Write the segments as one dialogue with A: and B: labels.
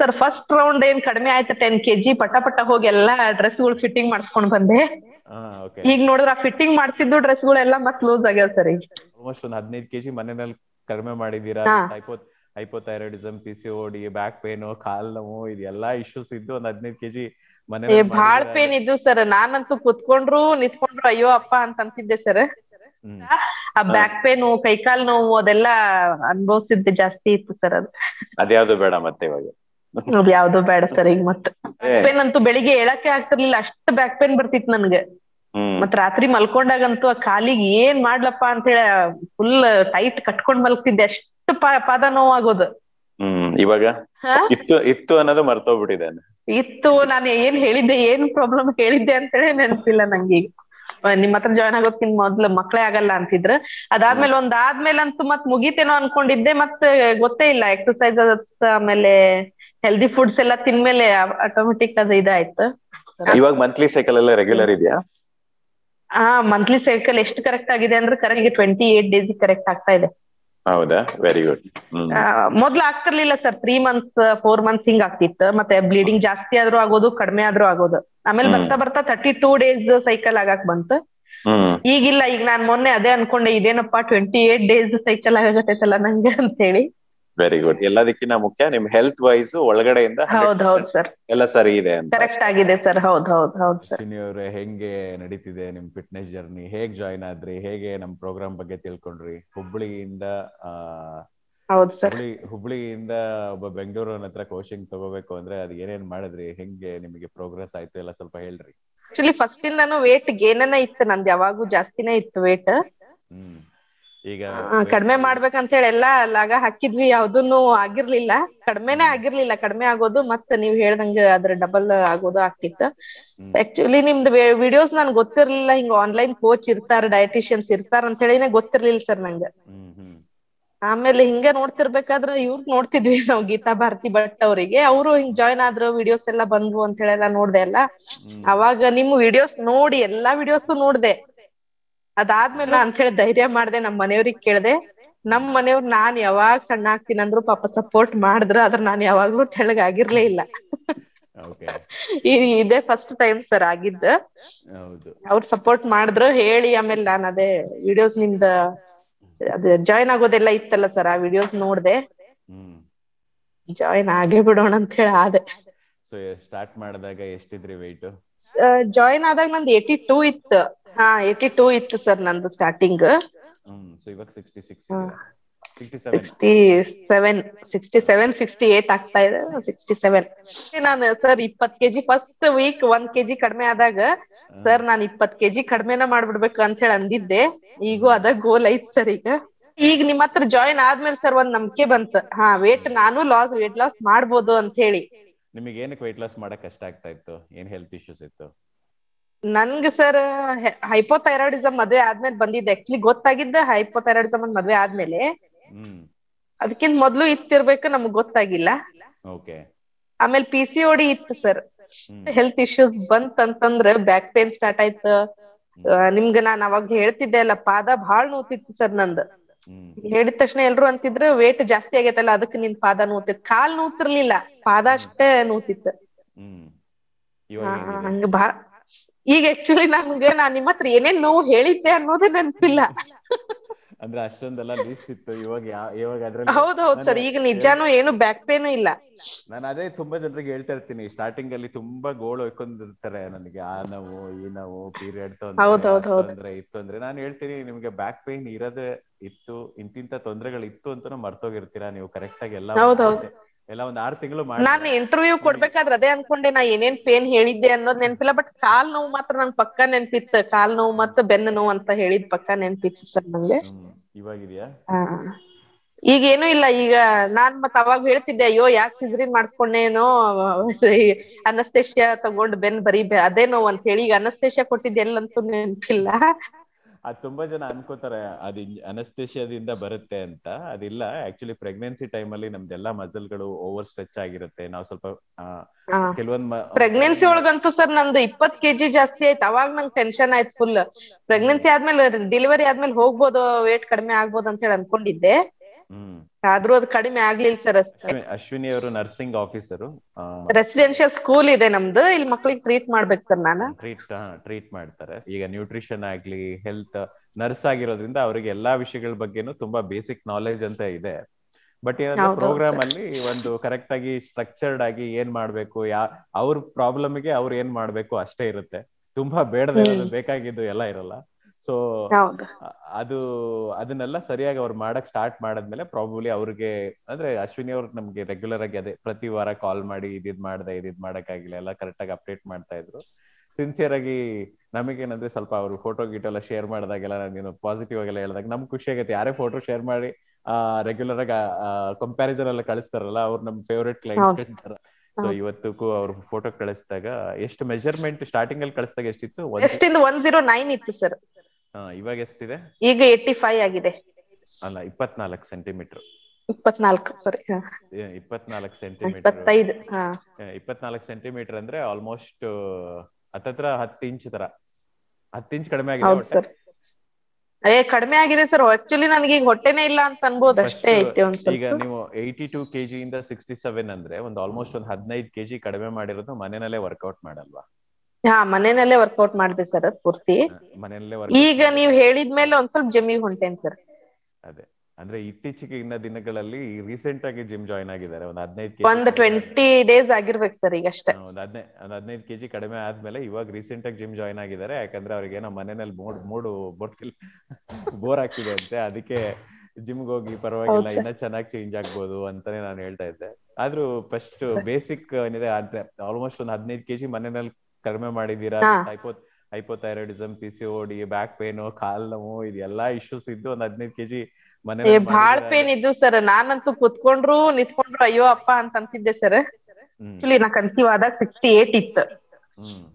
A: Sir first round ಏನ್ ಕಡಿಮೆ ಆಯ್ತು ಟೆನ್ ಕೆಜಿ ಪಟ ಪಟ ಹೋಗಿ ಎಲ್ಲಾ ಡ್ರೆಸ್ಗಳು ಫಿಟ್ಟಿಂಗ್ ಮಾಡ್ಸ್ಕೊಂಡ್ ಬಂದೆ
B: ಹಾ ಓಕೆ
A: ಈಗ ನೋಡಿದ್ರ ಆ ಫಿಟ್ಟಿಂಗ್ ಮಾಡ್ಸಿದ್ದು ಡ್ರೆಸ್ಗಳೆಲ್ಲ ಮತ್ ಲೂಸ್ ಆಗ್ಯಾವ ಸರ್ ಈಗ
B: ಆಲ್ಮೋಸ್ಟ್ ಒಂದ್ ಹದಿನೈದು ಕೆಜಿ ಮನೆಯಲ್ಲಿ ಕಡಿಮೆ ಮಾಡಿದೀರಾ
A: ಹಾ.
B: Hypo hypothyroidism P C OD back pain ಕಾಲ್ ನೋವು ಇದೆಲ್ಲಾ ಇಶ್ಯೂಸ್ ಇದ್ದು ಒಂದ್ ಹದಿನೈದು ಕೆಜಿ
C: ಏ
B: ಮನೆ
C: ಬಾಳ್ ಪೇನ್ ಇದ್ದು ಸರ್ ನಾನಂತೂ ಕುತ್ಕೊಂಡ್ರು ನಿಂತ್ಕೊಂಡ್ರು ಅಯ್ಯೋ ಅಪ್ಪ ಅಂತ ಅಂತಿದ್ದೆ ಸರ್
B: ಹ್ಮ್
A: ಆ ಬ್ಯಾಕ್ ಪೇನು ಕೈಕಾಲ್ ನೋವು ಅದೆಲ್ಲ ಅನುಭವಿಸಿದ್ದು ಜಾಸ್ತಿ ಇತ್ತು ಸರ್ ಅದು
D: ಅದ್ಯಾವ್ದು ಬೇಡ ಮತ್ತೆ ಇವಾಗ
A: ಅದು ಯಾವ್ದು ಬೇಡ ಸರ್ ಈಗ ಮತ್ತೆ
D: ಏ,
A: ಪೇನ್ ಅಂತೂ ಬೆಳಿಗ್ಗೆ ಹೇಳಕ್ಕೆ ಆಗ್ತಿರ್ಲಿಲ್ಲ ಅಷ್ಟು ಬ್ಯಾಕ್ ಪೇನ್ ಬರ್ತಿತ್ತು ನನ್ಗೆ
D: ಹ್ಮ್
A: ಮತ್ ರಾತ್ರಿ ಮಲ್ಕೊಂಡಾಗಂತೂ ಆ ಕಾಲಿಗೆ ಏನ್ ಮಾಡ್ಲಪ್ಪ ಅಂತ ಹೇಳಿ ಫುಲ್ ಟೈಟ್ ಕಟ್ಕೊಂಡ್ ಮಲ್ಗ್ತಿದ್ದೆ ಅಷ್ಟು ಪಾ- ಪಾದ ನೋವಾಗೋದು
D: ಹ್ಮ್ ಇವಾಗ
A: ಹಾ
D: ಇತ್ತು ಇತ್ತು ಅನ್ನೋದು ಮರ್ತೋಗ್ಬಿಟ್ಟಿದೆ
A: ಇತ್ತು ನಾನು ಏನ್ ಹೇಳಿದ್ದೆ ಏನ್ ಪ್ರಾಬ್ಲಮ್ ಹೇಳಿದ್ದೆ ಅಂತ ಹೇಳಿ ನೆನಪಿಲ್ಲ ನಂಗೆ ಈಗ ಅಹ್ ನಿಮ್ ಹತ್ರ ಜಾಯ್ನ್ ಆಗೋದ್ಕಿಂತ ಮೊದ್ಲು ಮಕ್ಳೇ ಆಗಲ್ಲ ಅಂತಿದ್ರು ಅದಾದ್ಮೇಲೆ ಒಂದ್ ಆದ್ಮೇಲಂತೂ ಮತ್ ಮುಗೀತೇನೋ ಅನ್ಕೊಂಡಿದ್ದೆ ಮತ್ ಗೊತ್ತೇ ಇಲ್ಲ ಎಕ್ಸರ್ಸೈಸ್ ಆಮೇಲೆ ಹೆಲ್ದಿ ಫುಡ್ಸ್ ಎಲ್ಲ ತಿನ್ಮೇಲೆ ಆಟೋಮೆಟಿಕ್ ಅದು ಇದಾಯ್ತು
D: ಇವಾಗ ಮಂತ್ಲಿ ಸೈಕಲ್ ಎಲ್ಲ ರೆಗ್ಯುಲರ್ ಇದೆಯಾ
A: ಹಾ ಮಂತ್ಲಿ ಸೈಕಲ್ ಎಷ್ಟು ಕರೆಕ್ಟ್ ಆಗಿದೆ ಅಂದ್ರೆ correct twenty eight days correct ಆಗ್ತಾ ಇದೆ
D: ಹೌದಾ ವೆರಿ ಗುಡ್ ಹ್ಮ್
A: ಆ, ಮೊದ್ಲು ಆಗ್ತಿರ್ಲಿಲ್ಲ sir three months four months ಹಿಂಗ್ ಆಗ್ತಿತ್ತು ಮತ್ತೆ ಬ್ಲೀಡಿಂಗ್ ಜಾಸ್ತಿ ಆದ್ರೂ ಆಗೋದು ಕಡಿಮೆ ಆದ್ರೂ ಆಗೋದು ಆಮೇಲೆ
D: ಹ್ಮ್.
A: ಬರ್ತಾ ಬರ್ತಾ ತರ್ಟಿ ಟೂ ಡೇಸ್ ಸೈಕಲ್ ಆಗಾಕ್ ಬಂತು
D: ಹ್ಮ್
A: ಈಗಿಲ್ಲ ಈಗ ನಾನ್ ಮೊನ್ನೆ ಅದೇ ಅನ್ಕೊಂಡೆ ಇದೇನಪ್ಪಾ ಟ್ವೆಂಟಿ ಏಟ್ ಡೇಸ್ ಸೈಕಲ್ ಆಗತ್ತೈತಲ್ಲ ನಂಗೆ ಅಂತ ಹೇಳಿ
D: ವೆರಿ ಗುಡ್ ಎಲ್ಲದಕ್ಕಿಂತ ಮುಖ್ಯ ನಿಮ್ ಹೆಲ್ತ್ ವೈಸ್ ಒಳಗಡೆಯಿಂದ
A: ಹೌದ್ ಹೌದ್
D: 100%
A: ಸರ್
D: ಎಲ್ಲ ಸರಿ ಇದೆ ಅಂತ
A: ಕರೆಕ್ಟ್ ಆಗಿದೆ ಸರ್ ಹೌದ್ ಹೌದ್ ಹೌದ್ ಸರ್
B: ಅಶ್ವಿನಿ ಅವ್ರೆ ಹೆಂಗೆ ನಡೀತಿದೆ ನಿಮ್ ಫಿಟ್ನೆಸ್ ಜರ್ನಿ ಹೇಗ್ ಜಾಯ್ನ್ ಆದ್ರಿ ಹೇಗೆ ನಮ್ ಪ್ರೋಗ್ರಾಮ್ ಬಗ್ಗೆ ತಿಳ್ಕೊಂಡ್ರಿ ಹುಬ್ಳಿಯಿಂದ ಆ
C: ಹೌದ್ ಸರ್
B: ಹುಬ್ಳಿ ಹುಬ್ಳಿಯಿಂದ ಒಬ್ಬ ಬೆಂಗಳೂರಿನ ಹತ್ರ ಕೋಚಿಂಗ್ ತಗೋಬೇಕು ಅಂದ್ರೆ ಅದ್ ಏನೇನ್ ಮಾಡಿದ್ರಿ ಹೆಂಗೆ ನಿಮಗೆ ಪ್ರೋಗ್ರೆಸ್ ಆಯ್ತು ಎಲ್ಲ ಸ್ವಲ್ಪ ಹೇಳ್ರಿ
C: ಆಕ್ಚುಲಿ ಫಸ್ಟ್ ಇಂದಾನು ವೇಟ್ ಗೇನನ ಇತ್ತು ನಂದ್ ಯಾವಾಗೂ ಜಾಸ್ತಿನೇ ಇತ್ತು ವೇಟ್
B: ಹ್ಮ್ ಈಗ
C: ಕಡಿಮೆ ಮಾಡ್ಬೇಕಂತ ಹೇಳಿ ಎಲ್ಲಾ ಲಾಗ ಹಾಕಿದ್ವಿ ಯಾವ್ದೂನು ಆಗಿರ್ಲಿಲ್ಲ ಕಡಿಮೆನೆ ಆಗಿರ್ಲಿಲ್ಲ ಕಡಿಮೆ ಆಗೋದು ಮತ್ತ್ ನೀವ್ ಹೇಳ್ದಂಗ ಅದ್ರ ಡಬಲ್ ಆಗೋದು ಆಗ್ತಿತ್ತು
B: ಹ್ಮ್.
C: ಆಕ್ಚುಲಿ ನಿಮ್ದು ವಿಡಿಯೋಸ್ ನನ್ ಗೊತ್ತಿರ್ಲಿಲ್ಲ ಹಿಂಗ ಆನ್ಲೈನ್ ಕೋಚ್ ಇರ್ತಾರ ಡಯಟಿಷಿಯನ್ಸ್ ಇರ್ತಾರ ಅಂತ ಹೇಳಿನೇ ಗೊತ್ತಿರ್ಲಿಲ್ಲ ಸರ್ ನಂಗೆ
B: ಹ್ಮ್ ಹ್ಮ್
C: ಆಮೇಲೆ ಹಿಂಗೆ ನೋಡ್ತಿರ್ಬೇಕಾದ್ರ ಇವ್ರ್ ನೋಡ್ತಿದ್ವಿ ನಾವು ಗೀತಾ ಭಾರತಿ ಭಟ್ ಅವರಿಗೆ ಅವರು ಹಿಂಗ್ ಜಾಯ್ನ್ ಆದ್ರು ವಿಡಿಯೋಸ್ ಎಲ್ಲಾ ಬಂದ್ವು ಅಂತ ಹೇಳಿ ಎಲ್ಲಾ ನೋಡ್ದೆ ಎಲ್ಲ
B: ಹ್ಮ್.
C: ಅವಾಗ ನಿಮ್ ವಿಡಿಯೋಸ್ ನೋಡಿ ಎಲ್ಲಾ ವಿಡಿಯೋಸ್ ನೋಡ್ದೆ ಅದಾದ್ಮೇಲೆ ಅಂತ ಹೇಳಿ ಧೈರ್ಯ ಮಾಡ್ದೆ ನಮ್ ಮನೆಯವ್ರಿಗ್ ಕೇಳ್ದೆ ನಮ್ ಮನೆಯವ್ರ್ ನಾನ್ ಯಾವಾಗ್ ಸಣ್ಣ ಆಗ್ತೀನಿ ಅಂದ್ರು ಪಾಪ ಸಪೋರ್ಟ್ ಮಾಡಿದ್ರ ಆದ್ರ ನಾನ್ ಯಾವಾಗ್ಲೂ ತೆಳ್ಳಗ್ ಆಗಿರ್ಲೇ ಇಲ್ಲ
B: ಓಕೆ
C: ಈ- ಇದೇ ಫಸ್ಟ್ ಟೈಮ್ ಸರ್ ಆಗಿದ್ದ
B: ಹೌದು
C: ಅವ್ರು ಸಪೋರ್ಟ್ ಮಾಡಿದ್ರು ಹೇಳಿ ಆಮೇಲೆ ನಾನ್ ಅದೇ ವಿಡಿಯೋಸ್ ನಿಮ್ದ ಅದೇ ಜಾಯ್ನ್ ಆಗೋದೆಲ್ಲ ಇತ್ತಲ್ಲ ಸರ್ ಆ ವಿಡಿಯೋಸ್ ನೋಡ್ದೆ
B: ಹ್ಮ್
C: ಜಾಯ್ನ್ ಆಗೇ ಬಿಡೋಣ ಅಂತ ಹೇಳಿ ಆದೆ
B: ಸೊ ಸ್ಟಾರ್ಟ್ ಮಾಡಿದಾಗ ಎಷ್ಟಿದ್ರಿ weight
C: ಜಾಯ್ನ್ ಆದಾಗ ನಂದು ಏಟಿ ಟೂ ಇತ್ತು ಹಾ ಏಟಿ ಟೂ ಇತ್ತು ಸರ್ ನಂದು ಸ್ಟಾರ್ಟಿಂಗ್
B: ಹ್ಮ್ ಸೊ ಇವಾಗ ಸಿಕ್ಸ್ಟಿ ಸಿಕ್ಸ್
C: ಹಾ.
B: Sixty seven
C: sixty seven sixty seven sixty eight ಆಗ್ತಾ ಇದೆ ಸಿಕ್ಸ್ಟಿ ಸೆವೆನ್ ನಾನು ಸರ್ ಇಪ್ಪತ್ ಕೆಜಿ ಫಸ್ಟ್ ವೀಕ್ ಒಂದ್ ಕೆಜಿ ಕಡಿಮೆ ಆದಾಗ ಸರ್ ನಾನ್ ಇಪ್ಪತ್ ಕೆಜಿ ಕಡಿಮೆನ ಮಾಡ್ಬಿಡ್ಬೇಕು ಅಂತ ಹೇಳಿ ಅಂದಿದ್ದೆ ಈಗೂ ಅದ ಗೋಲ್ ಐತ್ ಸರ್ ಈಗ ಈಗ ನಿಮ್ ಹತ್ರ ಜಾಯಿನ್ ಆದ್ಮೇಲೆ ಸರ್ ಒಂದ್ ನಂಬಿಕೆ ಬಂತು ಹಾ ವೇಟ್ ನಾನು ಲಾಸ್ ವೇಟ್ ಲಾಸ್ ಮಾಡ್ಬೋದು ಅಂತ ಹೇಳಿ
B: ನಿಮಗೆ ಏನಕ್ಕೆ weight loss ಮಾಡಕ್ ಕಷ್ಟ ಆಗ್ತಾ ಇತ್ತು ಏನ್ ಹೆಲ್ತ್ ಇಶ್ಯೂಸ್ ಇತ್ತು
C: ನನ್ಗೆ ಸರ್ ಹೈಪೋಥೈರಾಯ್ಡಿಸಮ್ ಮದ್ವೆ ಆದ್ಮೇಲೆ ಬಂದಿದ್ದೆ ಆಕ್ಚುಲಿ ಗೊತ್ತಾಗಿದ್ದ ಹೈಪೋಥೈರಾಯ್ಡಿಸಮ್ ಅಂತ ಮದ್ವೆ ಆದ್ಮೇಲೆ
B: ಹ್ಮ್
C: ಅದಕ್ಕಿಂತ ಮೊದ್ಲು ಇತ್ತಿರ್ಬೇಕು ನಮ್ಗ್ ಗೊತ್ತಾಗಿಲ್ಲ
B: ಓಕೆ
C: ಆಮೇಲೆ P C O D sir
B: hmm
C: health issues ಬಂತಂತಂದ್ರ ಬ್ಯಾಕ್ ಪೇನ್ ಸ್ಟಾರ್ಟ್ ಆಯ್ತು ಆ, ನಿಮ್ಗ ನಾನ್ ಅವಾಗ ಹೇಳ್ತಿದ್ದೆ ಅಲ್ಲ ಪಾದ ಬಾಳ್ ನೋತಿತ್ತು ಸರ್ ನಂದು
B: ಹ್ಮ್
C: ಹೇಳಿದ ತಕ್ಷಣ ಎಲ್ರು ಅಂತಿದ್ರು ವೇಟ್ ಜಾಸ್ತಿ ಆಗೈತಲ್ಲ ಅದಕ್ಕೆ ನಿನ್ ಪಾದ ನೋತಿತ್ತು ಕಾಲ್ ನೋತಿರ್ಲಿಲ್ಲ ಪಾದ ಅಷ್ಟೇ ನೋತಿತ್ತು
B: ಹ್ಮ್
C: ಆ,
B: ಇವಾಗ ಹೇಗಿದೆ
C: ಹಂಗ ಬಾ ಈಗ ಆಕ್ಚುಲಿ ನಮ್ಗೆ ನಾನ್ ನಿಮ್ ಹತ್ರ ಏನೇನ್ ನೋವು ಹೇಳಿದ್ದೆ ಅನ್ನೋದೇ ನೆನಪಿಲ್ಲ
B: ಅಂದ್ರೆ ಅಷ್ಟೊಂದೆಲ್ಲ ಲೀಸ್ಟ್ ಇತ್ತು ಇವಾಗ ಯಾ- ಇವಾಗ ಅದ್ರಲ್ಲಿ
C: ಹೌದ್ ಹೌದ್ ಸರ್
B: ನಾನು
C: ಈಗ ನಿಜಾನು ಏನು ಬ್ಯಾಕ್ ಪೇನು ಇಲ್ಲ
B: ನಾನು ಅದೇ ತುಂಬಾ ಜನರಿಗೆ ಹೇಳ್ತಾ ಇರ್ತೀನಿ ಸ್ಟಾರ್ಟಿಂಗ್ ಅಲ್ಲಿ ತುಂಬಾ ಗೋಳು ಹೊಯ್ಕೊಂಡಿರ್ತಾರೆ ನನಗೆ ಆ ನೋವು ಈ ನೋವು ಪೀರಿಯಡ್
C: ಹೌದ್ ಹೌದ್ ಹೌದ್.
B: ತೊಂದ್ರೆ ಇತ್ತು ಅಂದ್ರೆ ನಾನು ಹೇಳ್ತೀನಿ ನಿಮ್ಗೆ ಬ್ಯಾಕ್ ಪೇನ್ ಇರೋದೇ ಇತ್ತು ಇಂತಿಂತ ತೊಂದರೆಗಳು ಇತ್ತು ಅಂತಾನು ಮರ್ತೋಗಿರ್ತೀರಾ ನೀವು ಕರೆಕ್ಟ್ ಆಗಿ ಎಲ್ಲ
C: ಹೌದ್
B: ಒಂದ್
C: ಹೌದ್.
B: ಆರ್ ತಿ- ಎಲ್ಲ ಒಂದ್ ಆರ್ ತಿಂಗಳು
C: ನಾನ್ ಇಂಟರ್ವ್ಯೂ ಕೊಡ್ಬೇಕಾದ್ರೆ ಅದೇ ಅನ್ಕೊಂಡೆ ನಾ ಏನೇನ್ ಪೇನ್ ಹೇಳಿದ್ದೆ ಅನ್ನೋದ್ ನೆನಪಿಲ್ಲ ಬಟ್ ಕಾಲ್ ನೋವು ಮಾತ್ರ ನಂಗ್ ಪಕ್ಕ ನೆನ್ಪಿತ್ತು ಕಾಲ್ ನೋವು ಮತ್ತೆ ಬೆನ್ನು ನೋವು ಅಂತ ಹೇಳಿದ್ ಪಕ್ಕ ನೆನ್ಪಿತ್ತು ಸರ್ ನಂಗೆ
B: ಹ್ಮ್ ಇವಾಗಿದ್ಯಾ
C: ಆ. ಈಗ ಏನೂ ಇಲ್ಲ ಈಗ ನಾನ್ ಮತ್ ಅವಾಗ ಹೇಳ್ತಿದ್ದೆ ಅಯ್ಯೋ ಯಾಕೆ ಸಿಜರಿನ್ ಮಾಡಿಸ್ಕೊಂಡೇನೋ ಅನಸ್ತೇಶಿಯಾ ತಗೊಂಡ್ ಬೆನ್ ಬರೀ ಬೆ- ಅದೇ ನೋವು ಅಂತ ಹೇಳಿ ಈಗ ಅನಸ್ತೇಶಿಯಾ ಕೊಟ್ಟಿದ್ದೆ ಎಲ್ಲಂತೂ ನೆನ್ಪಿಲ್ಲ
B: ಅದ್ ತುಂಬಾ ಜನ ಅನ್ಕೋತಾರೆ ಅದ್ ಅನಸ್ತೇಶಿಯಾದಿಂದ ಬರುತ್ತೆ ಅಂತ ಅದಿಲ್ಲ ಆಕ್ಚುಲಿ ಪ್ರೆಗ್ನೆನ್ಸಿ ಟೈಮ್ ಅಲ್ಲಿ ನಮ್ದೆಲ್ಲಾ ಮಸಲ್ಗಳು ಓವರ್ ಸ್ಟ್ರೆಚ್ ಆಗಿರುತ್ತೆ ನಾವು ಸ್ವಲ್ಪ ಆ,
C: ಆ.
B: ಕೆಲವೊಂದ್ ಮ-
C: ಪ್ರೆಗ್ನೆನ್ಸಿ ಒಳಗಂತೂ ಸರ್ ನಂದು ಇಪ್ಪತ್ ಕೆಜಿ ಜಾಸ್ತಿ ಆಯ್ತು ಅವಾಗ ನಂಗೆ ಟೆನ್ಷನ್ ಆಯ್ತು ಫುಲ್ ಪ್ರೆಗ್ನೆನ್ಸಿ ಆದ್ಮೇಲೆ ಡೆಲಿವರಿ ಆದ್ಮೇಲೆ ಹೋಗ್ಬೋದು ವೇಟ್ ಕಡಿಮೆ ಆಗ್ಬೋದು ಅಂತ ಹೇಳಿ ಅನ್ಕೊಂಡಿದ್ದೆ
B: ಹ್ಮ್
C: ಆದ್ರೂ ಅದು ಕಡಿಮೆ ಆಗ್ಲಿಲ್ಲ ಸರ್
B: ಅಶ್ವಿನಿ- ಅಶ್ವಿನಿ ಅವರು ನರ್ಸಿಂಗ್ ಆಫೀಸರು
C: ರೆಸಿಡೆನ್ಶಿಯಲ್ ಸ್ಕೂಲ್ ಇದೆ ನಮ್ದು ಇಲ್ಲಿ ಮಕ್ಳಿಗೆ ಟ್ರೀಟ್ ಮಾಡ್ಬೇಕು ಸರ್ ನಾನು
B: ಟ್ರೀಟ್ ಟ್ರೀಟ್ ಮಾಡ್ತಾರೆ ಈಗ ನ್ಯೂಟ್ರಿಷನ್ ಆಗ್ಲಿ ಹೆಲ್ತ್ ನರ್ಸ್ ಆಗಿರೋದ್ರಿಂದ ಅವರಿಗೆ ಎಲ್ಲಾ ವಿಷಯಗಳ ಬಗ್ಗೆನೂ ತುಂಬಾ ಬೇಸಿಕ್ ನಾಲೆಜ್ ಅಂತ ಇದೆ ಬಟ್ ಏನಂದ್ರೆ
C: ಹೌದೌದು
B: ಪ್ರೋಗ್ರಾಮ್
C: sir.
B: ಅಲ್ಲಿ ಒಂದು ಕರೆಕ್ಟ್ ಆಗಿ ಸ್ಟ್ರಕ್ಚರ್ಡ್ ಆಗಿ ಏನ್ ಮಾಡ್ಬೇಕು ಯಾ ಅವ್ರ ಪ್ರಾಬ್ಲಮ್ ಗೆ ಅವ್ರು ಏನ್ ಮಾಡ್ಬೇಕು ಅಷ್ಟೇ ಇರುತ್ತೆ ತುಂಬಾ ಬೇಡದಿರೋದು
C: ಹ್ಮ್.
B: ಬೇಕಾಗಿದ್ದು ಎಲ್ಲ ಇರಲ್ಲ ಸೊ
C: ಹೌದು
B: ಅದು ಅದನ್ನೆಲ್ಲ ಸರಿಯಾಗಿ ಅವ್ರು ಮಾಡಕ್ ಸ್ಟಾರ್ಟ್ ಮಾಡಾದ್ಮೇಲೆ ಪ್ರಾಬಬ್ಲಿ ಅವ್ರಿಗೆ ಅಂದ್ರೆ ಅಶ್ವಿನಿ ಅವ್ರು ನಮ್ಗೆ ರೆಗ್ಯುಲರ್ ಆಗಿ ಅದೇ ಪ್ರತಿ ವಾರ ಕಾಲ್ ಮಾಡಿ ಇದಿದ್ ಮಾಡ್ದೆ ಇದಿದ್ ಮಾಡಕ್ಕಾಗಿಲ್ಲ ಎಲ್ಲ ಕರೆಕ್ಟ್ ಆಗಿ ಅಪ್ಡೇಟ್ ಮಾಡ್ತಾ ಇದ್ರು ಸಿನ್ಸಿಯರ್ ಆಗಿ ನಮಗೇನಂದ್ರೆ ಸ್ವಲ್ಪ ಅವ್ರು ಫೋಟೋ ಗೀಟೋ ಎಲ್ಲ ಶೇರ್ ಮಾಡಿದಾಗೆಲ್ಲ ನಾನು ಪಾಸಿಟಿವ್ ಆಗೆಲ್ಲ ಹೇಳಿದಾಗ ನಮ್ಗೆ ಖುಷಿ ಆಗುತ್ತೆ ಯಾರೇ ಫೋಟೋ ಶೇರ್ ಮಾಡಿ ಆ ರೆಗ್ಯುಲರ್ ಆಗಿ ಕಂಪ್ಯಾರಿಸನ್ ಎಲ್ಲ ಕಳಿಸ್ತಾರಲ್ಲ ಅವ್ರು ನಮ್ ಫೇವ್ರೆಟ್ ಕ್ಲೈಂಟ್ಸ್
C: ಹೌದು.
B: ಇರ್ತಾರೆ ಸೊ
C: ಹೌದು.
B: ಇವತ್ತಿಗೂ ಅವ್ರು ಫೋಟೋ ಕಳಿಸಿದಾಗ ಎಷ್ಟು ಮೆಜರ್ಮೆಂಟ್ ಸ್ಟಾರ್ಟಿಂಗ್ ಅಲ್ಲಿ ಕಳಿಸಿದಾಗ ಎಷ್ಟಿತ್ತು ಒಂದ್
C: ಎಷ್ಟಿಂದ ಒನ್ ಜೀರೋ ನೈನ್ ಇತ್ತು ಸರ್
B: ಹಾ, ಇವಾಗ ಎಷ್ಟಿದೆ
C: ಈಗ ಏಟಿ ಫೈವ್ ಆಗಿದೆ
B: ಅಲ್ಲ ಇಪ್ಪತ್ನಾಲ್ಕು ಸೆಂಟಿಮೀಟರ್
C: ಇಪ್ಪತ್ನಾಲ್ಕು ಸಾರಿ
B: ಇಪ್ಪತ್ನಾಲ್ಕು ಸೆಂಟಿಮೀಟರ್
C: ಇಪ್ಪತ್ತೈದು ಹಾ
B: ಇಪ್ಪತ್ನಾಲ್ಕು ಸೆಂಟಿಮೀಟರ್ ಅಂದ್ರೆ ಆಲ್ಮೋಸ್ಟ್ ಹತ್ತತ್ರ ಹತ್ತು ಇಂಚ್ ತರ ಹತ್ತು ಇಂಚ್ ಕಡಿಮೆ ಆಗಿದೆ
C: ಹೌದು
B: ಒಟ್ಟೆ.
C: ಸರ್ ಏ ಕಡಿಮೆ ಆಗಿದೆ ಸರ್ ಆಕ್ಚುಲಿ ನನಗೆ ಈಗ ಹೊಟ್ಟೆನೇ ಇಲ್ಲ ಅಂತ ಅನ್ಬೋದು ಅಷ್ಟೇ
B: First
C: ಐತಿ ಒಂದ್
B: ಈಗ
C: ಸ್ವಲ್ಪ
B: ನೀವು ಏಯ್ಟಿ ಟೂ ಕೆಜಿ ಇಂದ ಸಿಕ್ಸ್ಟಿ ಸೆವೆನ್ ಅಂದ್ರೆ ಒಂದು ಆಲ್ಮೋಸ್ಟ್ ಒಂದು ಹದಿನೈದು ಕೆಜಿ ಕಡಿಮೆ ಮಾಡಿರೋದು ಮನೆಯಲ್ಲೇ ವರ್ಕೌಟ್ ಮಾಡಲ್ವಾ
C: ಹಾ ಮನೆಯಲ್ಲೇ ವರ್ಕೌಟ್ ಮಾಡಿದೆ ಸರ್ ಪೂರ್ತಿ
B: ಮನೆಯಲ್ಲೇ
C: ಈಗ ನೀವ್ ಹೇಳಿದ್ಮೇಲೆ ಒಂದ್ ಸ್ವಲ್ಪ ಜಿಮ್ಮಿಗೆ ಹೊಂಟೇನ್ ಸರ್
B: ಅದೇ ಅಂದ್ರೆ ಇತ್ತೀಚೆಗೆ ಇನ್ನ ದಿನಗಳಲ್ಲಿ ರೀಸೆಂಟ್ ಆಗಿ ಜಿಮ್ ಜಾಯ್ನ್ ಆಗಿದ್ದಾರೆ ಒಂದು ಹದಿನೈದು
C: ಒಂದ್ ಟ್ವೆಂಟಿ ಡೇಸ್ ಆಗಿರ್ಬೇಕು ಸರ್ ಈಗ ಅಷ್ಟೇ
B: ಒಂದ್ ಹದಿನೈದು ಒಂದ್ ಹದಿನೈದು ಕೆಜಿ ಕಡಿಮೆ ಆದ್ಮೇಲೆ ಇವಾಗ ರೀಸೆಂಟ್ ಆಗಿ ಜಿಮ್ ಜಾಯ್ನ್ ಆಗಿದ್ದಾರೆ ಯಾಕಂದ್ರೆ ಅವ್ರಿಗೆ ಏನೋ ಮನೆಯಲ್ಲಿ ಮೂಡ್ ಮೂಡು ಬರ್ತಿಲ್ಲ ಬೋರ್ ಆಗ್ತಿದೆ ಅಂತೆ ಅದಕ್ಕೆ ಜಿಮ್ಗೆ ಹೋಗಿ ಪರವಾಗಿಲ್ಲ
C: ಹೌದ್ sir.
B: ಇನ್ನ ಚೆನ್ನಾಗಿ ಚೇಂಜ್ ಆಗ್ಬೋದು ಅಂತಾನೆ ನಾನು ಹೇಳ್ತಾ ಇದ್ದೆ ಆದ್ರೂ ಫಸ್ಟ್ ಬೇಸಿಕ್ ಏನಿದೆ ಆದ್ರೆ ಆಲ್ಮೋಸ್ಟ್ ಒಂದ್ ಹದಿನೈದು ಕೆಜಿ ಮನೆಯಲ್ಲಿ ಕಡಿಮೆ ಮಾಡಿದೀರಾ
C: ಹಾ.
B: Hypo hypothyroidism P C OD back pain ಕಾಲ್ ನೋವು ಇದೆಲ್ಲಾ ಇಶ್ಯೂಸ್ ಇದ್ದು ಒಂದ್ ಹದಿನೈದು ಕೆಜಿ
C: ಏ
B: ಮನೆ
C: ಬಾಳ್ ಪೇನ್ ಇದ್ದು ಸರ್ ನಾನಂತೂ ಕುತ್ಕೊಂಡ್ರು ನಿಂತ್ಕೊಂಡ್ರು ಅಯ್ಯೋ ಅಪ್ಪ ಅಂತ ಅಂತಿದ್ದೆ ಸರ್
B: ಹ್ಮ್
A: ಆಕ್ಚುಲಿ ನಾ ಕನ್ಸೀವ್ ಆದಾಗ ಸಿಕ್ಸ್ಟಿ ಏಟ್ ಇತ್ತು
B: ಹ್ಮ್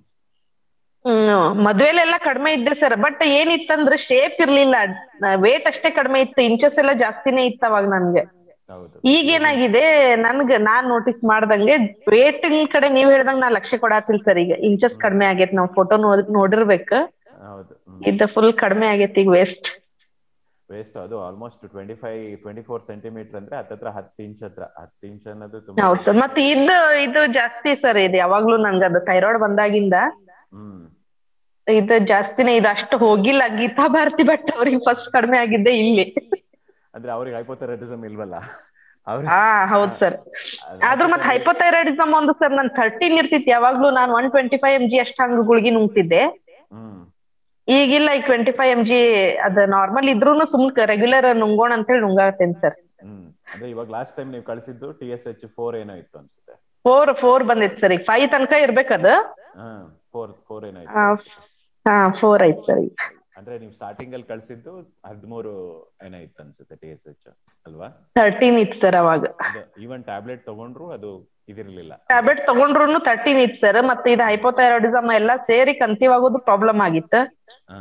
A: ಹ್ಮ್ ಮದ್ವೆಲೆಲ್ಲ ಕಡಿಮೆ ಇದ್ದೆ ಸರ್ ಬಟ್ ಏನಿತ್ತಂದ್ರೆ ಶೇಪ್ ಇರ್ಲಿಲ್ಲ ವೇಟ್ ಅಷ್ಟೇ ಕಡಿಮೆ ಇತ್ತು ಇಂಚಸ್ ಎಲ್ಲ ಜಾಸ್ತಿನೇ ಇತ್ತು ಅವಾಗ ನನ್ಗೆ
B: ಹೌದು
A: ಈಗ ಏನಾಗಿದೆ ನನ್ಗೆ ನಾನ್ ನೋಟಿಸ್ ಮಾಡ್ದಂಗೆ ವೇಟ್ ಕಡೆ ನೀವ್ ಹೇಳ್ದಂಗ್ ನಾ ಲಕ್ಷ್ಯ ಕೊಡಾತಿಲ್ ಸರ್ ಈಗ ಇಂಚಸ್ ಕಡಿಮೆ ಆಗೈತೆ ನಾವ್ ಫೋಟೋ ನೋಡಿರ್ಬೇಕು
B: ಹೌದು ಹ್ಮ್.
A: ಇದು ಫುಲ್ ಕಡಿಮೆ ಆಗೈತಿ ಈಗ ವೇಸ್ಟ್
B: ವೇಸ್ಟ್ ಅದು almost twenty five twenty four centimeter ಅಂದ್ರೆ ಹತ್ತತ್ರ ಹತ್ತು ಇಂಚ್ ಹತ್ರ ಹತ್ತು ಇಂಚ್ ಅನ್ನೋದು ತುಂಬಾ
A: ಹೌದು ಸರ್ ಮತ್ತೆ ಇದು ಇದು ಜಾಸ್ತಿ ಸರ್ ಇದು ಯಾವಾಗ್ಲೂ ನನ್ಗೆ ಅದು ಥೈರಾಯ್ಡ್ ಬಂದಾಗಿಂದ
B: ಹ್ಮ್
A: ಇದು ಜಾಸ್ತಿನೇ ಇದು ಅಷ್ಟು ಹೋಗಿಲ್ಲ ಗೀತಾ ಭಾರತಿ ಭಟ್ ಅವ್ರಿಗೆ ಫಸ್ಟ್ ಕಡಿಮೆ ಆಗಿದ್ದೆ ಇಲ್ಲಿ
B: ಅಂದ್ರೆ ಅವ್ರಿಗೆ ಹೈಪೋಥೈರಾಯ್ಡಿಸಮ್ ಇಲ್ವಲ್ಲ ಅವ್ರಿಗೆ
A: ಹಾ ಹೌದ್ ಸರ್
B: ಅದು
A: ಆದ್ರೂ ಮತ್ತೆ ಹೈಪೋಥೈರಾಯ್ಡಿಸಮ್ ಒಂದು ಸರ್ ನನ್ ಥರ್ಟೀನ್ ಇರ್ತಿತ್ತು ಯಾವಾಗ್ಲೂ ನಾನು one twenty five M G ಅಷ್ಟು ಹಂಗ ಗುಳ್ಗಿ ನುಂಗ್ತಿದ್ದೆ
B: ಹ್ಮ್
A: ಈಗಿಲ್ಲ ಈಗ ಟ್ವೆಂಟಿ ಫೈವ್ ಎಂ ಜಿ ಅದ ನಾರ್ಮಲ್ ಇದ್ರೂನು ಸುಮ್ ರೆಗ್ಯುಲರ್ ನುಂಗೋಣ ಅಂತ ಹೇಳಿ ನುಂಗಾತೇನೆ ಸರ್
B: ಹ್ಮ್ ಅಂದ್ರೆ ಇವಾಗ ಲಾಸ್ಟ್ ಟೈಮ್ ನೀವು ಕಳಿಸಿದ್ದು ಟಿ ಎಸ್ ಎಚ್ ಫೋರ್ ಏನೋ ಇತ್ತು ಅನ್ಸುತ್ತೆ
A: ಫೋರ್ ಫೋರ್ ಬಂದಿತ್ತು ಸರ್ ಈಗ ಫೈವ್ ತನಕ ಇರ್ಬೇಕದು
B: ಹಾ ಫೋರ್ ಫೋರ್ ಏನೋ
A: ಆ,
B: ಇತ್ತು
A: ಹಾ ಫೋರ್ ಐತ್ ಸರ್ ಈಗ
B: ಅಂದ್ರೆ ನೀವು ಸ್ಟಾರ್ಟಿಂಗ್ ಅಲ್ಲಿ ಕಳ್ಸಿದ್ದು ಹದಿಮೂರು ಏನೋ ಇತ್ತು ಅನ್ಸುತ್ತೆ ಟಿ ಎಸ್ ಎಚ್ ಅಲ್ವಾ
A: ತರ್ಟೀನ್ ಇತ್ತು ಸರ್ ಅವಾಗ
B: ಅದು ಈವನ್ ಟ್ಯಾಬ್ಲೆಟ್ ತಗೊಂಡ್ರು ಅದು ಇದಿರ್ಲಿಲ್ಲ
A: ಟ್ಯಾಬ್ಲೆಟ್ ತಗೊಂಡ್ರು ತರ್ಟೀನ್ ಇತ್ತು ಸರ್ ಮತ್ತೆ ಇದು ಹೈಪೋಥೈರಾಯ್ಡಿಸಮ್ ಎಲ್ಲ ಸೇರಿ ಕನ್ಸೀವ್ ಆಗೋದು ಪ್ರಾಬ್ಲಮ್ ಆಗಿತ್ತು
B: ಹಾ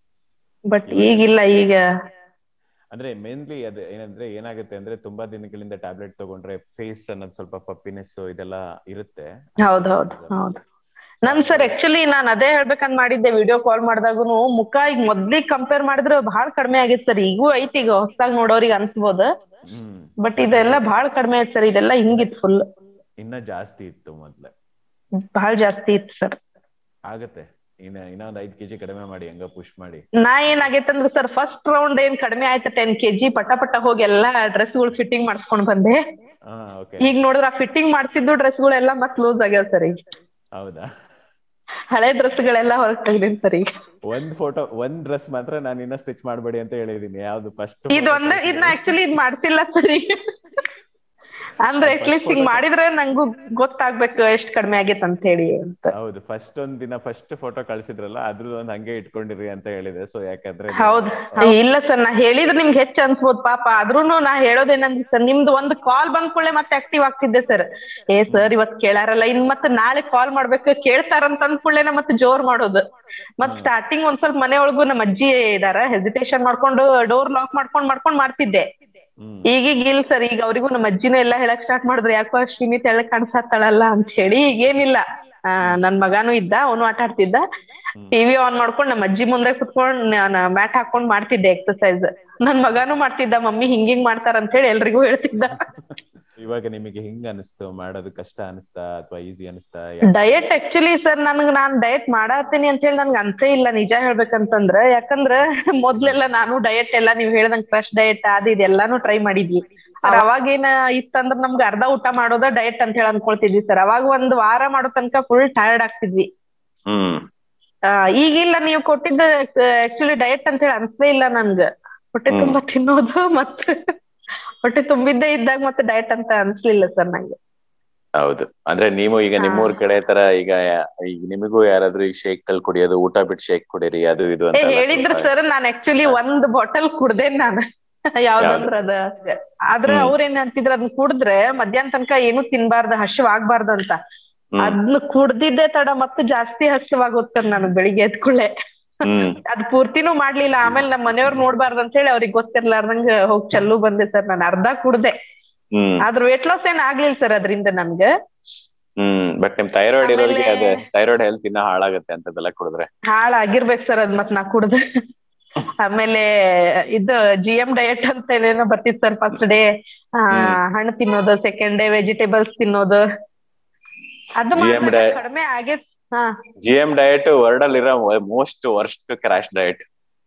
A: ಬಟ್ ಈಗಿಲ್ಲ ಈಗ
B: ಅಂದ್ರೆ ಮೇನ್ಲಿ ಅದು ಏನಂದ್ರೆ ಏನಾಗುತ್ತೆ ಅಂದ್ರೆ ತುಂಬಾ ದಿನಗಳಿಂದ ಟ್ಯಾಬ್ಲೆಟ್ ತಗೊಂಡ್ರೆ ಫೇಸ್ ಅನ್ನೋದು ಸ್ವಲ್ಪ ಪಪ್ಪಿನೆಸ್ ಇದೆಲ್ಲ ಇರುತ್ತೆ
A: ಹೌದ್ ಹೌದ್ ಹೌದು ನನ್ ಸರ್ ಆಕ್ಚುಲಿ ನಾನ್ ಅದೇ ಹೇಳ್ಬೇಕಂತ ಮಾಡಿದ್ದೆ ವಿಡಿಯೋ ಕಾಲ್ ಮಾಡಿದಾಗುನು ಮುಖ ಈಗ ಮೊದ್ಲಿಗ್ ಕಂಪೇರ್ ಮಾಡಿದ್ರೆ ಬಹಳ ಕಡಿಮೆ ಆಗೈತೆ ಸರ್ ಈಗೂ ಐತಿ ಈಗ ಹೊಸದಾಗಿ ನೋಡೋರಿಗೆ ಅನ್ಸ್ಬೋದು
B: ಹ್ಮ್
A: ಬಟ್ ಇದೆಲ್ಲ ಬಹಳ ಕಡಿಮೆ ಐತೆ ಸರ್ ಇದೆಲ್ಲ ಹಿಂಗಿತ್ತು ಫುಲ್
B: ಇನ್ನ ಜಾಸ್ತಿ ಇತ್ತು ಮೊದ್ಲೆ
A: ಬಹಳ ಜಾಸ್ತಿ ಇತ್ತು ಸರ್
B: ಆಗತ್ತೆ ಇನ್ನ ಇನ್ನ ಒಂದ್ ಐದ್ ಕೆಜಿ ಕಡಿಮೆ ಮಾಡಿ ಹಂಗ ಪುಷ್ ಮಾಡಿ
A: ನಾ ಏನಾಗೈತೆ ಅಂದ್ರೆ ಸರ್ ಫಸ್ಟ್ ರೌಂಡ್ ಏನ್ ಕಡಿಮೆ ಆಯ್ತು ಟೆನ್ ಕೆಜಿ ಪಟ ಪಟ ಹೋಗಿ ಎಲ್ಲಾ ಡ್ರೆಸ್ಗಳು ಫಿಟ್ಟಿಂಗ್ ಮಾಡಿಸ್ಕೊಂಡ್ ಬಂದೆ
B: ಹಾ ಓಕೆ
A: ಈಗ ನೋಡಿದ್ರೆ ಆ ಫಿಟ್ಟಿಂಗ್ ಮಾಡ್ಸಿದ್ದು ಡ್ರೆಸ್ಗಳೆಲ್ಲ ಮತ್ ಲೂಸ್ ಆಗ್ಯಾವ ಸರ್ ಈಗ
B: ಹೌದಾ
A: ಹಳೆ ಡ್ರೆಸ್ಗಳೆಲ್ಲ ಹೊರಗೆ ತೆಗ್ದೀನಿ ಸರ್ ಈಗ
B: ಒಂದ್ ಫೋಟೋ ಒಂದ್ ಡ್ರೆಸ್ ಮಾತ್ರ ನಾನು ಇನ್ನ ಸ್ಟಿಚ್ ಮಾಡ್ಬೇಡಿ ಅಂತ ಹೇಳಿದೀನಿ ಯಾವ್ದು ಫಸ್ಟ್
A: ಇದೊಂದೇ ಇದನ್ನ ಆಕ್ಚುಲಿ ಇದ್ ಮಾಡ್ತಿಲ್ಲ ಸರ್ ಈಗ ಅಂದ್ರೆ
B: First
A: ಅಟ್ಲೀಸ್ಟ್ ಹಿಂಗ್
B: photo-
A: ಮಾಡಿದ್ರೆ ನಂಗೂ ಗೊತ್ತಾಗ್ಬೇಕು ಎಷ್ಟ್ ಕಡಿಮೆ ಆಗೈತೆ ಅಂತ ಹೇಳಿ ಅಂತ
B: ಹೌದು ಫಸ್ಟ್ ಒಂದ್ ದಿನ ಫಸ್ಟ್ ಫೋಟೋ ಕಳ್ಸಿದ್ರಲ್ಲ ಅದ್ರದ್ದು ಒಂದ್ ಹಂಗೆ ಇಟ್ಕೊಂಡಿರಿ ಅಂತ ಹೇಳಿದೆ ಸೊ ಯಾಕಂದ್ರೆ
A: ಹೌದ್ ಇಲ್ಲ ಸರ್ ನಾ ಹೇಳಿದ್ರೆ ನಿಮ್ಗೆ ಹೆಚ್ಚು ಅನ್ಸ್ಬೋದು ಪಾಪ ಆದ್ರೂನು ನಾ ಹೇಳೋದೇನಂದ್ರೆ ಸರ್ ನಿಮ್ದು ಒಂದು ಕಾಲ್ ಬಂದ್ ಕೂಡಲೇ ಮತ್ತೆ ಆಕ್ಟಿವ್ ಆಗ್ತಿದ್ದೆ ಸರ್ ಏ ಸರ್ ಇವತ್ ಕೇಳಾರಲ್ಲ ಇನ್ ಮತ್ತೆ ನಾಳೆ ಕಾಲ್ ಮಾಡ್ಬೇಕು ಕೇಳ್ತಾರಂತ ಅಂದ್ ಕೂಡಲೇ ಮತ್ತೆ ಜೋರ್ ಮಾಡೋದು ಮತ್ ಸ್ಟಾರ್ಟಿಂಗ್ ಒಂದ್ ಸ್ವಲ್ಪ ಮನೆ ಒಳಗು ನಮ್ಮ ಅಜ್ಜಿ ಇದಾರ ಹೆಸಿಟೇಷನ್ ಮಾಡ್ಕೊಂಡು ಡೋರ್ ಲಾಕ್ ಮಾಡ್ಕೊಂಡ್ ಮಾಡ್ಕೊಂಡ್ ಮಾಡ್ತಿದ್ದೆ
B: ಹ್ಮ್
A: ಈಗೀಗ ಇಲ್ಲ ಸರ್ ಈಗ ಅವರಿಗೂ ನಮ್ಮ ಅಜ್ಜಿನೂ ಎಲ್ಲ ಹೇಳಕ್ ಸ್ಟಾರ್ಟ್ ಮಾಡಿದ್ರು ಯಾಕೋ ಅಶ್ವಿನಿ ತೆಳ್ಳಗ್ ಕಾಣಿಸತ್ತಾಳಲ್ಲ ಅಂತ ಹೇಳಿ ಈಗ ಏನಿಲ್ಲ ಆ, ನನ್ ಮಗಾನು ಇದ್ದ ಅವನು ಆಟ ಆಡ್ತಿದ್ದ ಟಿವಿ ಆನ್ ಮಾಡ್ಕೊಂಡ್ ನಮ್ಮ ಅಜ್ಜಿ ಮುಂದೆ ಕುತ್ಕೊಂಡ್ ನಾನು ಮ್ಯಾಟ್ ಹಾಕೊಂಡ್ ಮಾಡ್ತಿದ್ದೆ ಎಕ್ಸರ್ಸೈಸ್ ನನ್ ಮಗಾನು ಮಾಡ್ತಿದ್ದ ಮಮ್ಮಿ ಹಿಂಗ್ ಹಿಂಗ್ ಮಾಡ್ತಾರ ಅಂತ ಹೇಳಿ ಎಲ್ರಿಗೂ ಹೇಳ್ತಿದ್ದ
B: ಇವಾಗ ನಿಮಗೆ ಹಿಂಗ್ ಅನಿಸ್ತು ಮಾಡೋದು ಕಷ್ಟ ಅನಿಸ್ತಾ ಅಥವಾ ಈಸಿ ಅನಿಸ್ತಾ
A: ಡಯಟ್ ಆಕ್ಚುಲಿ ಸರ್ ನನ್ಗ್ ನಾನ್ ಡಯಟ್ ಮಾಡತ್ತೀನಿ ಅಂತ ಹೇಳಿ ನನ್ಗೆ ಅನ್ಸೇ ಇಲ್ಲ ನಿಜ ಹೇಳ್ಬೇಕಂತಂದ್ರ ಯಾಕಂದ್ರ ಮೊದ್ಲೆಲ್ಲ ನಾನು ಡಯಟ್ ಎಲ್ಲ ನೀವ್ ಹೇಳ್ದಂಗ್ ಕ್ರಶ್ ಡಯಟ್ ಅದು ಇದೆಲ್ಲಾನು ಟ್ರೈ ಮಾಡಿದ್ವಿ ಸರ್ ಅವಾಗೇನ ಇತ್ತಂದ್ರ ನಮ್ಗೆ ಅರ್ಧ ಊಟ ಮಾಡೋದ ಡಯಟ್ ಅಂತ ಹೇಳಿ ಅನ್ಕೊಳ್ತಿದ್ವಿ ಸರ್ ಅವಾಗ ಒಂದ್ ವಾರ ಮಾಡೋ ತನಕ ಫುಲ್ ಟಯರ್ಡ್ ಆಗ್ತಿದ್ವಿ
D: ಹ್ಮ್
A: ಆ, ಈಗಿಲ್ಲ ನೀವು ಕೊಟ್ಟಿದ್ದ ಆಕ್ಚುಲಿ ಡಯಟ್ ಅಂತ ಹೇಳಿ ಅನ್ಸಲೇ ಇಲ್ಲ ನನ್ಗ ಹೊಟ್ಟೆ
D: ಹ್ಮ್.
A: ತುಂಬಾ ತಿನ್ನೋದು ಮತ್ತೆ ಹೊಟ್ಟೆ ತುಂಬಿದ್ದೇ ಇದ್ದಾಗ ಮತ್ತೆ ಡಯಟ್ ಅಂತ ಅನ್ಸ್ಲಿಲ್ಲ ಸರ್ ನಂಗೆ
D: ಹೌದು ಅಂದ್ರೆ ನೀವು ಈಗ
A: ಹಾ.
D: ನಿಮ್ಮೂರ್ ಕಡೆ ತರ ಈಗ ಈಗ ನಿಮಗೂ ಯಾರಾದ್ರೂ ಈ ಶೇಕ್ ಕಲ್ ಕುಡಿಯೋದು ಊಟ ಬಿಟ್ಟು ಶೇಕ್ ಕುಡೀರಿ ಅದು ಇದು
A: ಏ
D: ಅಂತ ಎಲ್ಲ
A: ಹೇಳಿದ್ರು
D: ಸ್ವಲ್ಪ-
A: ಸರ್ ನಾನ್ ಆಕ್ಚುಲಿ ಒಂದ್ ಬಾಟಲ್ ಕುಡ್ದೆ ನಾನು ಯಾವ್ದಂದ್ರ ಅದ ಆದ್ರ
D: ಹ್ಮ್.
A: ಅವ್ರ ಏನ್ ಅಂತಿದ್ರ ಅದನ್ನ ಕುಡಿದ್ರೆ ಮಧ್ಯಾಹ್ನ ತನಕ ಏನು ತಿನ್ಬಾರ್ದು ಹಸಿವ್ ಆಗ್ಬಾರ್ದು ಅಂತ
D: ಹ್ಮ್.
A: ಅದ್ನ ಕುಡ್ದಿದ್ದೆ ತಡ ಮತ್ತೆ ಜಾಸ್ತಿ ಹಸಿವಾಗುತ್ತೆ ನನಗ್ ಬೆಳಿಗ್ಗೆ ಎದ್ಕುಳೆ
D: ಹ್ಮ್
A: ಅದ್ ಪೂರ್ತಿನೂ ಮಾಡ್ಲಿಲ್ಲ ಆಮೇಲೆ ನಮ್ ಮನೆಯವ್ರ್ ನೋಡ್ಬಾರ್ದು ಅಂತ ಹೇಳಿ ಅವ್ರಿಗೆ ಗೊತ್ತಿರ್ಲಾರ್ದಂಗ ಹೋಗ್ ಚಲ್ಲು ಬಂದೆ ಸರ್ ನಾನು ಅರ್ಧ ಕುಡ್ದೆ
D: ಹ್ಮ್
A: ಆದ್ರ ವೇಟ್ ಲಾಸ್ ಏನ್ ಆಗ್ಲಿಲ್ಲ ಸರ್ ಅದರಿಂದ ನನ್ಗೆ
D: ಹ್ಮ್ ಬಟ್ ನಿಮ್ ಥೈರಾಯ್ಡ್ ಇರೋರಿಗೆ
A: ಆಮೇಲೆ-
D: ಅದೇ ಥೈರಾಯ್ಡ್ ಹೆಲ್ತ್ ಇನ್ನ ಹಾಳಾಗತ್ತೆ ಅಂತದೆಲ್ಲ ಕುಡಿದ್ರೆ
A: ಹಾಳಾಗಿರ್ಬೇಕು ಸರ್ ಅದ್ ಮತ್ ನಾ ಕುಡ್ದೆ ಆಮೇಲೆ ಇದು ಜಿ ಎಂ ಡಯಟ್ ಅಂತ ಏನೇನೋ ಬರ್ತಿತ್ತು ಸರ್ ಫಸ್ಟ್ ಡೇ ಹಣ್ಣು ತಿನ್ನೋದು ಸೆಕೆಂಡ್ ಡೇ ವೆಜಿಟೇಬಲ್ಸ್ ತಿನ್ನೋದು ಅದು
D: GM
A: ಮಾಡಿದಾಗ
D: diet-
A: ಕಡಿಮೆ ಆಗೇತ್ ಹಾ
D: ಜಿ ಎಂ ಡಯಟ್ ವರ್ಲ್ಡ್ ಅಲ್ಲಿರೋ most worst crash diet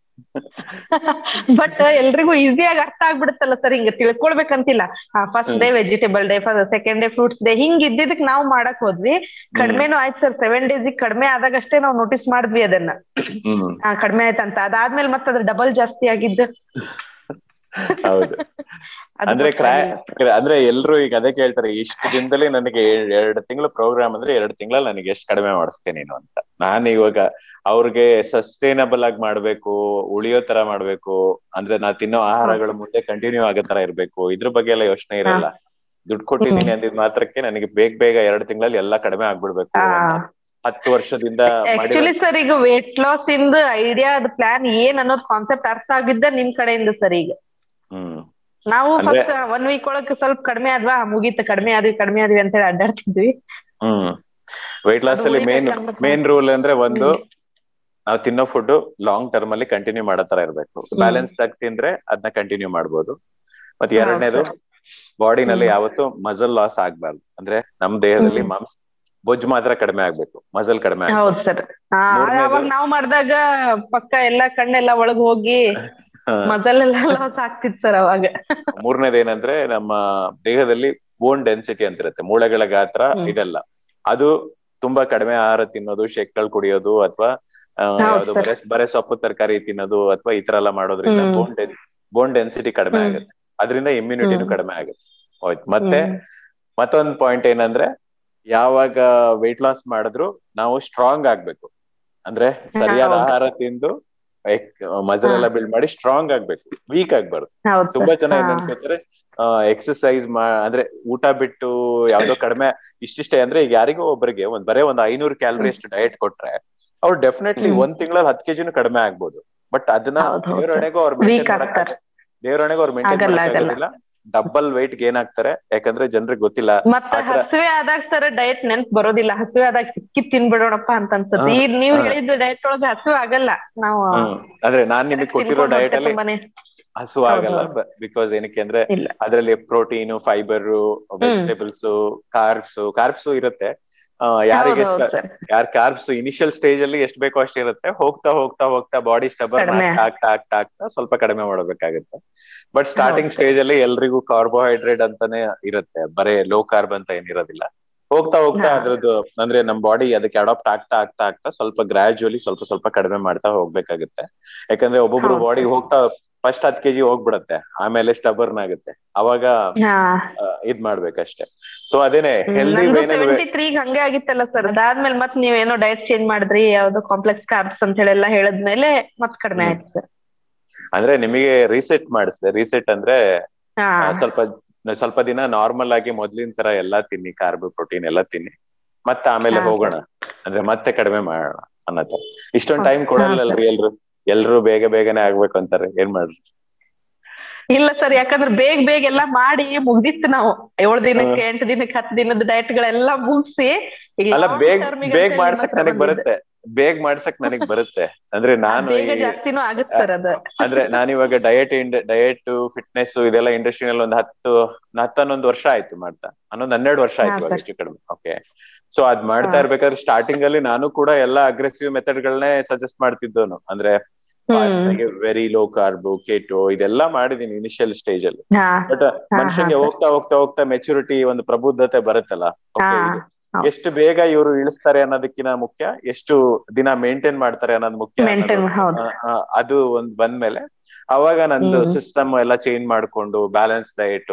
A: but ಎಲ್ರಿಗೂ ಈಸಿಯಾಗಿ ಅರ್ಥ ಆಗ್ಬಿಡುತ್ತಲ್ಲ ಸರ್ ಹಿಂಗ ತಿಳ್ಕೊಳ್ಬೇಕಂತಿಲ್ಲ first day vegetable day second day fruits day ಹಿಂಗ್ ಇದ್ದಿದ್ದಕ್ ನಾವು ಮಾಡಕ್ ಹೋದ್ವಿ ಕಡಿಮೆನೂ ಆಯ್ತು ಸರ್ ಸೆವೆನ್ ಡೇಸ್ ಕಡಿಮೆ ಆದಾಗಷ್ಟೇ ನಾವು ನೋಟಿಸ್ ಮಾಡಿದ್ವಿ ಅದನ್ನ
D: ಹ್ಮ್
A: ಆ, ಕಡಿಮೆ ಆಯ್ತಂತ ಅದಾದ್ಮೇಲೆ ಮತ್ತೆ ಅದ್ರ ಡಬಲ್ ಜಾಸ್ತಿ ಆಗಿದ್ದು
D: ಹೌದು
A: ಅದು
D: ಅಂದ್ರೆ ಕ್ರಾ
A: ಗೊತ್ತಾಗಿಲ್ಲ.
D: ಅಂದ್ರೆ ಎಲ್ರು ಈಗ ಅದೇ ಕೇಳ್ತಾರೆ ಇಷ್ಟು ದಿನದಲ್ಲಿ ನನಗೆ ಎರಡು ತಿಂಗಳ ಪ್ರೋಗ್ರಾಮ್ ಅಂದ್ರೆ ಎರಡು ತಿಂಗಳಲ್ಲಿ ನನಗೆ ಎಷ್ಟು ಕಡಿಮೆ ಮಾಡಿಸ್ತೇನೆ ನೀನು ಅಂತ ನಾನು ಇವಾಗ ಅವ್ರಿಗೆ ಸಸ್ಟೈನಬಲ್ ಆಗಿ ಮಾಡ್ಬೇಕು ಉಳಿಯೋ ತರ ಮಾಡ್ಬೇಕು ಅಂದ್ರೆ ನಾ ತಿನ್ನೋ ಆಹಾರಗಳು ಮುಂದೆ ಕಂಟಿನ್ಯೂ ಆಗೋ ತರ ಇರ್ಬೇಕು ಇದ್ರ ಬಗ್ಗೆ ಎಲ್ಲ ಯೋಚನೆ ಇರಲ್ಲ ದುಡ್ಡು ಕೊಟ್ಟಿದ್ದೀನಿ ಅಂದಿದ್ ಮಾತ್ರಕ್ಕೆ ನನಗೆ ಬೇಗ ಬೇಗ ಎರಡು ತಿಂಗಳಲ್ಲಿ ಎಲ್ಲಾ ಕಡಿಮೆ ಆಗ್ಬಿಡ್ಬೇಕು
A: ಆ.
D: ಅಂತ ಹತ್ತು ವರ್ಷದಿಂದ ಮಾಡಿರೋ
A: ಆಕ್ಚುಲಿ ಸರ್ ಈಗ ವೇಟ್ ಲಾಸ್ ಇಂದ ಐಡಿಯಾ ಅದ್ ಪ್ಲಾನ್ ಏನ್ ಅನ್ನೋದು ಕಾನ್ಸೆಪ್ಟ್ ಅರ್ಥ ಆಗಿದ್ದ ನಿಮ್ ಕಡೆಯಿಂದ ಸರ್ ಈಗ
D: ಹ್ಮ್
A: ನಾವು
D: ಅಂದ್ರೆ-
A: ಫಸ್ಟ್ ಒನ್ ವೀಕ್ ಒಳಗ್ ಸ್ವಲ್ಪ ಕಡಿಮೆ ಆದ್ವಾ ಮುಗೀತು ಕಡಿಮೆ ಆದ್ವಿ ಕಡಿಮೆ ಆದ್ವಿ ಅಂತ ಹೇಳಿ ಅಡ್ಡಾಡ್ತಿದ್ವಿ
D: ಹ್ಮ್ ವೆಯ್ಟ್ ಲಾಸ್
A: ಅದು
D: ಅಲ್ಲಿ ಮೇನ್
A: ಉಳಿಬೇಕು ಅನ್ನೋದು
D: ಮೇನ್ ರೂಲ್ ಅಂದ್ರೆ ಒಂದು ನಾವು ತಿನ್ನೋ ಫುಡ್ ಲಾಂಗ್ ಟರ್ಮ್ ಅಲ್ಲಿ ಕಂಟಿನ್ಯೂ ಮಾಡೋ ತರ ಇರ್ಬೇಕು ಬ್ಯಾಲೆನ್ಸ್ ಆಗಿ ತಿಂದ್ರೆ ಅದನ್ನ ಕಂಟಿನ್ಯೂ ಮಾಡ್ಬೋದು ಮತ್ತೆ ಎರಡನೇದು
A: ಹೌದು
D: ಬಾಡಿನಲ್ಲಿ
A: ಹ್ಮ್.
D: ಯಾವತ್ತು ಮಸಲ್ ಲಾಸ್ ಆಗ್ಬಾರ್ದು ಅಂದ್ರೆ ನಮ್ ದೇಹದಲ್ಲಿ
A: ಹ್ಮ್.
D: ಮಾಂಸ ಬೊಜ್ಜು ಮಾತ್ರ ಕಡಿಮೆ ಆಗ್ಬೇಕು ಮಸಲ್ ಕಡಿಮೆ ಆಗ್ಬೇಕು
A: ಹೌದ್ ಸರ್
D: ಮೂರನೇದು-
A: ಅವಾಗ ನಾವ್ ಮಾಡ್ದಾಗ ಪಕ್ಕ ಎಲ್ಲಾ ಕಣ್ಣೆಲ್ಲ ಒಳಗ್ ಹೋಗಿ
D: ಹಾ.
A: ಮಜಲ್ ಎಲ್ಲ ಲಾಸ್ ಆಗ್ತಿತ್ ಸರ್ ಅವಾಗ
D: ಮೂರನೇದು ಏನಂದ್ರೆ ನಮ್ಮ ದೇಹದಲ್ಲಿ ಬೋನ್ ಡೆನ್ಸಿಟಿ ಅಂತ ಇರುತ್ತೆ ಮೂಳೆಗಳ ಗಾತ್ರ
A: ಹ್ಮ್.
D: ಇದೆಲ್ಲ ಅದು ತುಂಬಾ ಕಡಿಮೆ ಆಹಾರ ತಿನ್ನೋದು ಶೆಕ್ಗಳು ಕುಡಿಯೋದು ಅಥವಾ ಯಾವ್ದು
A: sir.
D: ಬರೆ ಬರೆ ಸೊಪ್ಪು ತರಕಾರಿ ತಿನ್ನೋದು ಅಥವಾ ಈ ತರ ಎಲ್ಲ ಮಾಡೋದ್ರಿಂದ
A: ಹ್ಮ್.
D: ಬೋನ್ ಡೆನ್ ಬೋನ್ ಡೆನ್ಸಿಟಿ ಕಡಿಮೆ
A: ಹ್ಮ್.
D: ಆಗುತ್ತೆ ಅದರಿಂದ ಇಮ್ಯುನಿಟಿನೂ
A: ಹ್ಮ್.
D: ಕಡಿಮೆ ಆಗುತ್ತೆ ಹೋಯ್ತು ಮತ್ತೆ
A: ಹ್ಮ್.
D: ಮತ್ತೊಂದ್ ಪಾಯಿಂಟ್ ಏನಂದ್ರೆ ಯಾವಾಗ ವೆಯ್ಟ್ ಲಾಸ್ ಮಾಡಿದ್ರು ನಾವು ಸ್ಟ್ರಾಂಗ್ ಆಗ್ಬೇಕು ಅಂದ್ರೆ ಸರಿಯಾದ
A: ಹೌದು.
D: ಆಹಾರ ತಿಂದು ಮಸಲ್ ಎಲ್ಲ ಬಿಲ್ಡ್ ಮಾಡಿ ಸ್ಟ್ರಾಂಗ್ ಆಗ್ಬೇಕು ವೀಕ್ ಆಗ್ಬಾರ್ದು
A: ಹೌದ್
D: ತುಂಬಾ
A: sir.
D: ಜನ ಏನ್
A: ಹಾ.
D: ಅನ್ಕೋತಾರೆ ಎಕ್ಸರ್ಸೈಸ್ ಮಾ ಅಂದ್ರೆ ಊಟ ಬಿಟ್ಟು ಯಾವ್ದೋ ಕಡಿಮೆ ಇಷ್ಟಿಷ್ಟೇ ಅಂದ್ರೆ ಈಗ ಯಾರಿಗೋ ಒಬ್ಬರಿಗೆ ಒಂದ್ ಬರೇ ಒಂದ್ ಐನೂರು ಕ್ಯಾಲರಿ ಅಷ್ಟು ಡಯಟ್ ಕೊಟ್ರೆ ಅವ್ರು ಡೆಫಿನೆಟ್ಲಿ
A: ಹ್ಮ್.
D: ಒಂದ್ ತಿಂಗಳಲ್ಲಿ ಹತ್ತು ಕೆಜಿನೂ ಕಡಿಮೆ ಆಗ್ಬೋದು ಬಟ್ ಅದನ್ನ
A: ಹೌದ್ ಹೌದ್
D: ದೇವರಣೆಗೂ ಅವ್ರು
A: Weak
D: ಮೇಂಟೈನ್
A: ಆಗ್ತಾರೆ.
D: ದೇವರಣೆಗೂ ಅವ್ರು ಮೇಂಟೈನ್
A: ಆಗಲ್ಲ,
D: ಮಾಡಕ್ಕಾಗೋದಿಲ್ಲ ಡಬಲ್ weight ಗೇನ್ ಆಗ್ತಾರೆ ಯಾಕಂದ್ರೆ ಜನರಿಗೆ ಗೊತ್ತಿಲ್ಲ
A: ಮತ್ತೆ
D: ಆತರ-
A: ಹಸುವೆ ಆದಾಗ ಸರ್ ಡಯಟ್ ನೆನ್ಪ್ ಬರೋದಿಲ್ಲ ಹಸುವೆ ಆದಾಗ ಸಿಕ್ಕಿ ತಿನ್ಬಿಡೋಣಪ್ಪ ಅಂತ ಅನ್ಸುತ್ತೆ
D: ಹಾ,
A: ಈಗ ನೀವ್
D: ಹಾ.
A: ಹೇಳಿದ ಡಯಟ್ ಒಳಗ ಹಸುವೆ ಆಗಲ್ಲ ನಾವು
D: ಹ್ಮ್. ಅಂದ್ರೆ ನಾನ್ ನಿಮಗೆ ಕೊಟ್ಟಿರೋ
A: ತಿನ್ಕೊಂಡು
D: ಡಯಟ್ ಅಲ್ಲಿ
A: ತುಂಬಾನೇ
D: ಹಸು ಆಗಲ್ಲ ಬಿಕಾಸ್ ಏನಕ್ಕೆ ಅಂದ್ರೆ
A: ಇಲ್ಲ
D: ಅದ್ರಲ್ಲಿ protein fibre vegetables carbs carbs ಇರುತ್ತೆ ಆ, ಯಾರಿಗೆ
A: ಹೌದ್ ಹೌದ್ sir.
D: ಯಾರ್ ಕಾರ್ಬ್ಸ್ ಇನಿಷಿಯಲ್ ಸ್ಟೇಜ್ ಅಲ್ಲಿ ಎಷ್ಟು ಬೇಕೋ ಅಷ್ಟು ಇರುತ್ತೆ ಹೋಗ್ತಾ ಹೋಗ್ತಾ ಹೋಗ್ತಾ ಬಾಡಿ ಸ್ಟಬರ್
A: ಕಡಿಮೆ.
D: ಆಗ್ತಾ ಆಗ್ತಾ ಆಗ್ತಾ ಸ್ವಲ್ಪ ಕಡಿಮೆ ಮಾಡಬೇಕಾಗುತ್ತೆ ಬಟ್ ಸ್ಟಾರ್ಟಿಂಗ್
A: ಹೌದು.
D: ಸ್ಟೇಜ್ ಅಲ್ಲಿ ಎಲ್ರಿಗೂ ಕಾರ್ಬೋಹೈಡ್ರೇಟ್ ಅಂತಾನೆ ಇರುತ್ತೆ ಬರೇ ಲೋ ಕಾರ್ಬ್ ಅಂತ ಏನಿರೋದಿಲ್ಲ ಹೋಗ್ತಾ ಹೋಗ್ತಾ
A: ಹಾ.
D: ಅದ್ರದ್ದು ಅಂದ್ರೆ ನಮ್ ಬಾಡಿ ಅದಕ್ಕೆ ಅಡಾಪ್ಟ್ ಆಗ್ತಾ ಆಗ್ತಾ ಆಗ್ತಾ ಸ್ವಲ್ಪ ಗ್ರಾಜುವಲಿ ಸ್ವಲ್ಪ ಸ್ವಲ್ಪ ಕಡಿಮೆ ಮಾಡ್ತಾ ಹೋಗ್ಬೇಕಾಗುತ್ತೆ ಯಾಕಂದ್ರೆ ಒಬ್ಬೊಬ್ರು
A: ಹೌದು.
D: ಬಾಡಿ ಹೋಗ್ತಾ ಫಸ್ಟ್ ಹತ್ ಕೆಜಿ ಹೋಗ್ಬಿಡತ್ತೆ ಆಮೇಲೆ ಸ್ಟಬರ್ನ್ ಆಗುತ್ತೆ ಅವಾಗ
A: ಹಾ
D: ಆ, ಇದ್ ಮಾಡ್ಬೇಕಷ್ಟೇ ಸೊ ಅದೇನೆ
A: ಹ್ಮ್,
D: ಹೆಲ್ದಿ
A: ನಂದು
D: ವೇನಲ್ಲಿ
A: ಸೆವೆಂಟಿ ತ್ರೀಗ್ ಹಂಗೆ ಆಗಿತ್ತಲ್ಲ ಸರ್ ಅದಾದ್ಮೇಲೆ ಮತ್ ನೀವೇನೋ ಡಯಟ್ ಚೇಂಜ್ ಮಾಡಿದ್ರಿ ಯಾವ್ದು ಕಾಂಪ್ಲೆಕ್ಸ್ ಕಾರ್ಬ್ಸ್ ಅಂತ ಹೇಳಿ ಎಲ್ಲ ಹೇಳದ್ಮೇಲೆ ಮತ್ ಕಡಿಮೆ
D: ಹ್ಮ್.
A: ಆಯ್ತು ಸರ್
D: ಅಂದ್ರೆ ನಿಮಗೆ ರೀಸೆಟ್ ಮಾಡಿಸಿದೆ ರೀಸೆಟ್ ಅಂದ್ರೆ
A: ಹಾ
D: ಆ, ಸ್ವಲ್ಪ ಸ್ವಲ್ಪ ದಿನ ನಾರ್ಮಲ್ ಆಗಿ ಮೊದ್ಲಿನ ತರ ಎಲ್ಲಾ ತಿನ್ನಿ ಕಾರ್ಬ್ ಪ್ರೋಟೀನ್ ಎಲ್ಲಾ ತಿನ್ನಿ ಮತ್ತೆ ಆಮೇಲೆ
A: ಹಾ,
D: ಹೋಗೋಣ ಅಂದ್ರೆ ಮತ್ತೆ ಕಡಿಮೆ ಮಾಡೋಣ ಅನ್ನೋ ತರ ಇಷ್ಟೊಂದ್
A: ಹಾ,
D: ಟೈಮ್ ಕೊಡಲ್ಲಲ್ರಿ ಎಲ್ರು ಎಲ್ರು ಬೇಗ ಬೇಗನೆ ಆಗ್ಬೇಕು ಅಂತಾರೆ ಏನ್ ಮಾಡ್ರಿ
A: ಇಲ್ಲ ಸರ್ ಯಾಕಂದ್ರೆ ಬೇಗ ಬೇಗ ಎಲ್ಲ ಮಾಡಿ ಮುಗ್ದಿತ್ತು ನಾವು ಏಳು ದಿನಕ್ಕೆ ಎಂಟು ದಿನಕ್ಕೆ ಹತ್ತು ದಿನದ ಡಯಟ್ ಗಳೆಲ್ಲ ಮುಗಿಸಿ
D: ಅಲ್ಲ ಬೇಗ ಬೇಗ ಮಾಡ್ಸಕ್ ನನಗ್ ಬರುತ್ತೆ ಬೇಗ ಮಾಡ್ಸಕ್ ನನಗ್ ಬರುತ್ತೆ ಅಂದ್ರೆ ನಾನು
A: ಬೇಗ
D: ಈ-
A: ಜಾಸ್ತಿನೂ ಆಗುತ್ತೆ ಸರ್ ಅದ
D: ಅಂದ್ರೆ ನಾನಿವಾಗ ಡಯಟ್ ಡಯಟ್ ಫಿಟ್ನೆಸ್ ಇದೆಲ್ಲ ಇಂಡಸ್ಟ್ರಿನಲ್ಲಿ ಒಂದು ಹತ್ತು ಹತ್ತು ಹನ್ನೊಂದು ವರ್ಷ ಆಯ್ತು ಮಾಡ್ತಾ ಹನ್ನೊಂದು ಹನ್ನೆರಡು ವರ್ಷ ಆಯ್ತು
A: ಹಾ,
D: ಇವಾಗ
A: ಸರ್.
D: ಹೆಚ್ಚು ಕಡಿಮೆ ಓಕೆ ಸೊ ಅದ್ ಮಾಡ್ತಾ
A: ಹಾ.
D: ಇರ್ಬೇಕಾದ್ರೆ ಸ್ಟಾರ್ಟಿಂಗ್ ಅಲ್ಲಿ ನಾನು ಕೂಡ ಎಲ್ಲಾ ಅಗ್ರೆಸಿವ್ ಮೆಥಡ್ ಗಳನ್ನೇ ಸಜೆಸ್ಟ್ ಮಾಡ್ತಿದ್ದೋನು ಅಂದ್ರೆ ಫಾಸ್ಟ್
A: ಹ್ಮ್
D: ಆಗಿ ವೆರಿ ಲೋ ಕಾರ್ಬ್ ಕೇಟೋ ಇದೆಲ್ಲ ಮಾಡಿದೀನಿ ಇನಿಷಿಯಲ್ ಸ್ಟೇಜ್ ಅಲ್ಲಿ
A: ಹಾ
D: ಬಟ್ ಮನುಷ್ಯನ್ಗೆ
A: ಹಾ.
D: ಹೋಗ್ತಾ ಹೋಗ್ತಾ ಹೋಗ್ತಾ ಮೆಚುರಿಟಿ ಒಂದು ಪ್ರಬುದ್ಧತೆ ಬರುತ್ತಲ್ಲ
A: ಹಾ
D: ಓಕೆ ಇದು
A: ಹೌದು.
D: ಎಷ್ಟು ಬೇಗ ಇವರು ಇಳಿಸ್ತಾರೆ ಅನ್ನೋದಕ್ಕಿಂತ ಮುಖ್ಯ ಎಷ್ಟು ದಿನ ಮೇಂಟೈನ್ ಮಾಡ್ತಾರೆ ಅನ್ನೋದು ಮುಖ್ಯ
A: ಮೇಂಟೈನ್
D: ಅನ್ನೋದು,
A: ಹೌದು
D: ಆ, ಆ, ಅದು ಒಂದ್ ಬಂದ್ಮೇಲೆ ಅವಾಗ ನಂದು
A: ಹ್ಮ್.
D: ಸಿಸ್ಟಮ್ ಎಲ್ಲ ಚೇಂಜ್ ಮಾಡ್ಕೊಂಡು ಬ್ಯಾಲೆನ್ಸ್ ಡಯಟ್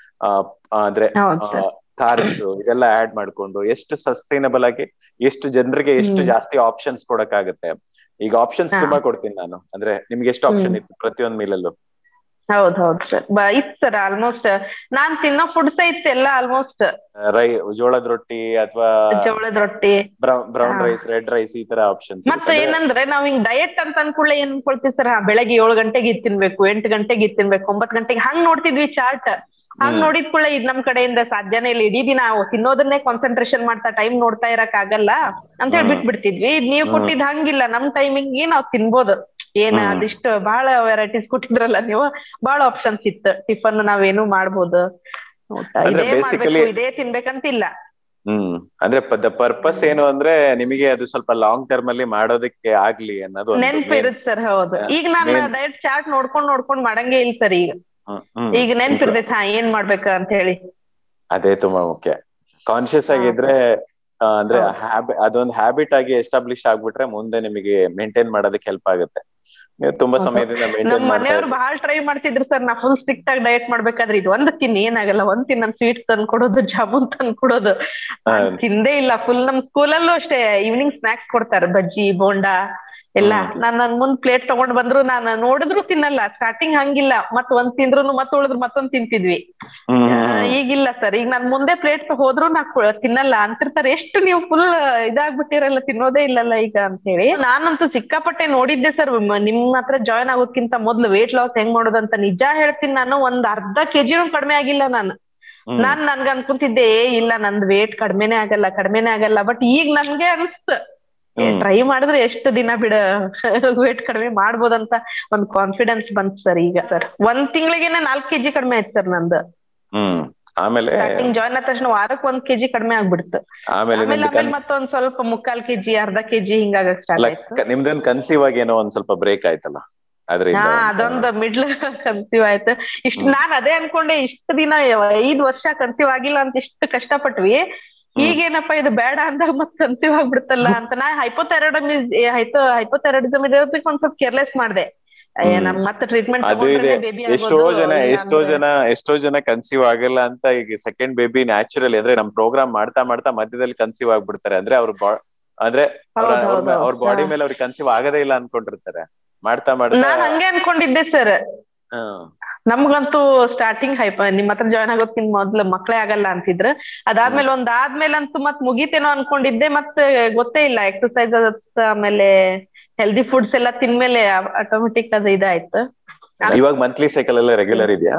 D: ಅಂದ್ರೆ
A: ಹೌದು ಸರ್
D: ಕಾರ್ಬ್ಸ್ ಇದೆಲ್ಲ ಆಡ್ ಮಾಡ್ಕೊಂಡು ಎಷ್ಟು ಸಸ್ಟೈನಬಲ್ ಆಗಿ ಎಷ್ಟು ಜನರಿಗೆ ಎಷ್ಟು
A: ಹ್ಮ್.
D: ಜಾಸ್ತಿ ಆಪ್ಷನ್ಸ್ ಕೊಡಕ್ಕಾಗತ್ತೆ ಈಗ ಆಪ್ಷನ್ಸ್
A: ಹಾ.
D: ತುಂಬಾ ಕೊಡ್ತೀನಿ ನಾನು ಅಂದ್ರೆ ನಿಮ್ಗೆ ಎಷ್ಟು ಆಪ್ಷನ್
A: ಹ್ಮ್.
D: ಇತ್ತು ಪ್ರತಿಯೊಂದ್ ಮೀಲಲ್ಲೂ
A: ಹೌದ್ ಹೌದ್ ಸರ್ ಇತ್ತು ಸರ್ ಆಲ್ಮೋಸ್ಟ್ ನಾನ್ ತಿನ್ನೋ ಫುಡ್ಸ್ ಇತ್ತು ಎಲ್ಲ ಆಲ್ಮೋಸ್ಟ್
D: ರೈ ಜೋಳದ ರೊಟ್ಟಿ ಅಥವಾ
A: ಜೋಳದ ರೊಟ್ಟಿ
D: ಬ್ರೌನ್
A: ಹಾ.
D: ರೈಸ್ ರೆಡ್ ರೈಸ್ ಈ ತರ ಆಪ್ಷನ್ಸ್
A: ಮತ್ತೆ ಏನಂದ್ರೆ ನಾವ್ ಹಿಂಗ್ ಡಯಟ್ ಅಂತ ಅನ್ಕೊಳ್ಳೆ ಏನ್ ಅನ್ಕೊಳ್ತೀವಿ ಸರ್ ಬೆಳಗ್ಗೆ ಏಳು ಗಂಟೆಗೆ ಇದ್ ತಿನ್ಬೇಕು ಎಂಟು ಗಂಟೆಗೆ ಇದ್ ತಿನ್ಬೇಕು ಒಂಬತ್ ಗಂಟೆಗೆ ಹಂಗ್ ನೋಡ್ತಿದ್ವಿ ಚಾರ್ಟ್ ಹಂಗ್
D: ಹ್ಮ್.
A: ನೋಡಿದ್ ಕೂಡಲೇ ಇದ್ ನಮ್ ಕಡೆಯಿಂದ ಸಾಧ್ಯನೇ ಇಲ್ಲ ಇಡೀ ದಿನ ತಿನ್ನೋದನ್ನೇ ಕಾನ್ಸಂಟ್ರೇಷನ್ ಮಾಡ್ತಾ ಟೈಮ್ ನೋಡ್ತಾ ಇರಕ್ ಆಗಲ್ಲ ಅಂತ ಹೇಳಿ
D: ಹ್ಮ್.
A: ಬಿಟ್ಬಿಡ್ತಿದ್ವಿ ಇದ್ ನೀವ್
D: ಹ್ಮ್.
A: ಕೊಟ್ಟಿದ್ ಹಂಗಿಲ್ಲ ನಮ್ ಟೈಮಿಂಗ್ ನಾವ್ ತಿನ್ಬೋದು ಏನ್
D: ಹ್ಮ್.
A: ಅದಿಷ್ಟು ಬಹಳ ವೆರೈಟೀಸ್ ಕೊಟ್ಟಿದ್ರಲ್ಲ ನೀವು ಬಹಳ ಆಪ್ಷನ್ಸ್ ಇತ್ತು ಟಿಫನ್ ನಾವೇನು ಮಾಡ್ಬೋದು ಊಟ
D: ಅಂದ್ರೆ
A: ಇದೇ
D: basically-
A: ಮಾಡ್ಬೇಕು ಇದೇ ತಿನ್ಬೇಕಂತಿಲ್ಲ
D: ಹ್ಮ್ ಅಂದ್ರೆ ದ ಪರ್ಪಸ್ ಏನು ಅಂದ್ರೆ ನಿಮಗೆ ಅದು ಸ್ವಲ್ಪ ಲಾಂಗ್ ಟರ್ಮ್ ಅಲ್ಲಿ ಮಾಡೋದಕ್ಕೆ ಆಗ್ಲಿ ಅನ್ನೋದು ಒಂದು
A: ನೆನ್ಪ್
D: main-
A: ಇರುತ್ತೆ ಸರ್ ಹೌದು
D: ಹಾ,
A: ಈಗ ನಾನು
D: main-
A: ಡಯಟ್ ಚಾರ್ಟ್ ನೋಡ್ಕೊಂಡ್ ನೋಡ್ಕೊಂಡ್ ಮಾಡಂಗೆ ಇಲ್ಲ ಸರ್ ಈಗ
D: ಹ್ಮ್, ಹ್ಮ್.
A: ಈಗ ನೆನ್ಪ್ ಇರ್ತೈತೆ ಹಾ ಏನ್ ಮಾಡ್ಬೇಕ ಅಂತ ಹೇಳಿ
D: ಅದೇ ತುಂಬಾ ಮುಖ್ಯ ಕಾನ್ಶಿಯಸ್
A: ಹಾ.
D: ಆಗಿದ್ರೆ ಆ, ಅಂದ್ರೆ
A: ಹೌದು.
D: ಹ್ಯಾಬಿ ಅದೊಂದು ಹ್ಯಾಬಿಟ್ ಆಗಿ ಎಸ್ಟಾಬ್ಲಿಷ್ ಆಗ್ಬಿಟ್ರೆ ಮುಂದೆ ನಿಮಗೆ ಮೇಂಟೈನ್ ಮಾಡೋದಕ್ಕೆ ಹೆಲ್ಪ್ ಆಗುತ್ತೆ ನೀವು ತುಂಬಾ
A: ಹೌದು.
D: ಸಮಯದಿಂದ
A: ನಮ್
D: ಮೇಂಟೈನ್ ಮಾಡ್ತಾ
A: ಮನೆಯವ್ರು ಬಹಳ ಟ್ರೈ ಮಾಡ್ತಿದ್ರು ಸರ್ ನಾ ಫುಲ್ ಸ್ಟ್ರಿಕ್ಟ್ ಆಗಿ ಡಯಟ್ ಮಾಡ್ಬೇಕಾದ್ರೆ ಇದು ಒಂದ್ ತಿನ್ ಏನಾಗಲ್ಲ ಒಂದ್ ತಿನ್ ನಮ್ ಸ್ವೀಟ್ ತಂದ್ ಕೊಡೋದು ಜಾಮೂನ್ ತಂದ್ ಕೊಡೋದು
D: ಹಾ.
A: ನಾನ್ ತಿಂದೇ ಇಲ್ಲ ಫುಲ್ ನಮ್ ಸ್ಕೂಲಲ್ಲೂ ಅಷ್ಟೇ ಈವ್ನಿಂಗ್ ಸ್ನಾಕ್ಸ್ ಕೊಡ್ತಾರೆ ಬಜ್ಜಿ ಬೋಂಡಾ ಎಲ್ಲ
D: ಹ್ಮ್.
A: ನಾನ್ ನನ್ ಮುಂದ್ ಪ್ಲೇಟ್ ತಗೊಂಡ್ ಬಂದ್ರು ನಾನು ನೋಡಿದ್ರು ತಿನ್ನಲ್ಲ ಸ್ಟಾರ್ಟಿಂಗ್ ಹಂಗಿಲ್ಲ ಮತ್ ಒಂದ್ ತಿಂದ್ರು ಮತ್ ಉಳಿದ್ರು ಮತ್ತೊಂದ್ ತಿಂತಿದ್ವಿ
D: ಹ್ಮ್, ಹ್ಮ್,
A: ಆ,
D: ಹ್ಮ್.
A: ಈಗಿಲ್ಲ ಸರ್ ಈಗ ನನ್ ಮುಂದೆ ಪ್ಲೇಟ್ ಹೋದ್ರು ನಾ ಕು- ತಿನ್ನಲ್ಲ ಅಂತಿರ್ತಾರೆ ಎಷ್ಟು ನೀವು ಫುಲ್ ಇದಾಗ್ಬಿಟ್ಟಿರಲ್ಲ ತಿನ್ನೋದೇ ಇಲ್ಲಲ್ಲ ಈಗ ಅಂತ ಹೇಳಿ ನಾನಂತೂ ಸಿಕ್ಕಾಪಟ್ಟೆ ನೋಡಿದ್ದೆ ಸರ್ ನಿಮ್ ಹತ್ರ ಜಾಯ್ನ್ ಆಗೋದ್ಕಿಂತ ಮೊದ್ಲು ವೇಟ್ ಲಾಸ್ ಹೆಂಗ್ ಮಾಡೋದಂತ ನಿಜ ಹೇಳ್ತೀನಿ ನಾನು ಒಂದ್ ಅರ್ಧ ಕೆಜಿನೂ ಕಡಿಮೆ ಆಗಿಲ್ಲ ನಾನು
D: ಹ್ಮ್.
A: ನಾನ್ ನನ್ಗ ಅನ್ಕೊಂತಿದ್ದೆ ಏ ಇಲ್ಲ ನಂದ್ ವೇಟ್ ಕಡಿಮೆನೆ ಆಗಲ್ಲ ಕಡಿಮೆನೆ ಆಗಲ್ಲ ಬಟ್ ಈಗ ನನ್ಗೆ ಅನ್ಸ್ತ
D: ಹ್ಮ್.
A: ಟ್ರೈ ಮಾಡಿದ್ರೆ ಎಷ್ಟು ದಿನ ಬಿಡ ವೇಟ್ ಕಡಿಮೆ ಮಾಡ್ಬೋದಂತ ಒಂದ್ ಕಾನ್ಫಿಡೆನ್ಸ್ ಬಂತ್ ಸರ್ ಈಗ ಸರ್ ಒಂದ್ ತಿಂಗಳಿಗೆನೆ ನಾಲ್ಕ್ ಕೆಜಿ ಕಡಿಮೆ ಆಯ್ತು ಸರ್ ನಂದು
D: ಹ್ಮ್ ಆಮೇಲೆ
A: ಸ್ಟಾರ್ಟಿಂಗ್ ಜಾಯ್ನ್ ಆದ ತಕ್ಷಣ ವಾರಕ್ಕೆ ಒಂದ್ ಕೆಜಿ ಕಡಿಮೆ ಆಗ್ಬಿಡ್ತು
D: ಆಮೇಲೆ
A: ಆಮೇಲೆ
D: ನಿಮ್ದು
A: ಆಮೇಲೆ
D: ಕನ್-
A: ಮತ್ತೊಂದ್ ಸ್ವಲ್ಪ ಮುಕ್ಕಾಲ್ ಕೆಜಿ ಅರ್ಧ ಕೆಜಿ ಹಿಂಗಾಗಕ್ ಸ್ಟಾರ್ಟ್
D: ಅಲ್ಲ,
A: ಆಯ್ತು
D: ಕ- ನಿಮ್ದೊಂದು ಕನ್ಸೀವ್ ಆಗಿ ಏನೋ ಒಂದ್ ಸ್ವಲ್ಪ ಬ್ರೇಕ್ ಆಯ್ತಲ್ಲ ಅದರಿಂದ
A: ಹಾ ಅದೊಂದು ಮಿಡ್ಲ್ ಕನ್ಸೀವ್ ಆಯ್ತು ಇಷ್ಟ ನಾನ್ ಅದೇ ಅನ್ಕೊಂಡೆ ಇಷ್ಟು ದಿನ ಐದ್ ವರ್ಷ ಕನ್ಸೀವ್ ಆಗಿಲ್ಲ ಅಂತ ಇಷ್ಟು ಕಷ್ಟಪಟ್ವಿ ಈಗೇನಪ್ಪ ಇದು ಬೇಡ ಅಂದಾಗ ಮತ್ ಕನ್ಸೀವ್ ಆಗ್ಬಿಡ್ತಲ್ಲ ಅಂತ ನಾ ಹೈಪೋಥೈರಾಯ್ಡಮಿಸ್ ಹೈಪೋ ಹೈಪೋಥೈರಾಯ್ಡಿಸಮ್ ಇರೋದಕ್ಕೆ ಒಂದ್ ಸ್ವಲ್ಪ ಕೇರ್ಲೆಸ್ ಮಾಡ್ದೆ ಅಯ್ಯ,
D: ಹ್ಮ್.
A: ನಮ್ ಮತ್ತೆ ಟ್ರೀಟ್ಮೆಂಟ್
D: ಅದು ಇದೆ ಎಷ್ಟೋ ಜನ ಎಷ್ಟೋ ಜನ ಎಷ್ಟೋ ಜನ ಕನ್ಸೀವ್ ಆಗಲ್ಲ ಅಂತ ಈಗ ಸೆಕೆಂಡ್ ಬೇಬಿ ನ್ಯಾಚುರಲ್ ಅಂದ್ರೆ ನಮ್ ಪ್ರೋಗ್ರಾಮ್ ಮಾಡ್ತಾ ಮಾಡ್ತಾ ಮಧ್ಯದಲ್ಲಿ ಕನ್ಸೀವ್ ಆಗ್ಬಿಡ್ತಾರೆ ಅಂದ್ರೆ ಅವ್ರ ಬಾ ಅಂದ್ರೆ ಅವ್ರ
A: ಹೌದ್ ಹೌದ್ ಹೌದ್.
D: ಅವ್ರ ಬಾಡಿ
A: ಹಾ.
D: ಮೇಲೆ ಅವ್ರಿಗೆ ಕನ್ಸೀವ್ ಆಗದೇ ಇಲ್ಲ ಅನ್ಕೊಂಡಿರ್ತಾರೆ ಮಾಡ್ತಾ ಮಾಡ್ತಾ
A: ನಾನ್ ಹಂಗೆ ಅನ್ಕೊಂಡಿದ್ದೆ ಸರ್
D: ಹ್ಮ್
A: ನಮ್ಗಂತೂ ಸ್ಟಾರ್ಟಿಂಗ್ ಹೈಪ ನಿಮ್ ಹತ್ರ ಜಾಯ್ನ್ ಆಗೋದ್ಕಿಂತ ಮೊದ್ಲು ಮಕ್ಳೇ ಆಗಲ್ಲ ಅಂತಿದ್ರ ಅದಾದ್ಮೇಲೆ ಒಂದ್ ಆದ್ಮೇಲಂತೂ ಮತ್ ಮುಗೀತೇನೋ ಅನ್ಕೊಂಡಿದ್ದೆ ಮತ್ ಗೊತ್ತೇ ಇಲ್ಲ ಎಕ್ಸರ್ಸೈಸ್ ಆಮೇಲೆ ಹೆಲ್ದಿ ಫುಡ್ಸ್ ಎಲ್ಲ ತಿನ್ಮೇಲೆ ಆಟೋಮೆಟಿಕ್ ಅದು ಇದಾಯ್ತು
D: ಇವಾಗ ಮಂತ್ಲಿ ಸೈಕಲ್ ಎಲ್ಲ ರೆಗ್ಯುಲರ್ ಇದೆಯಾ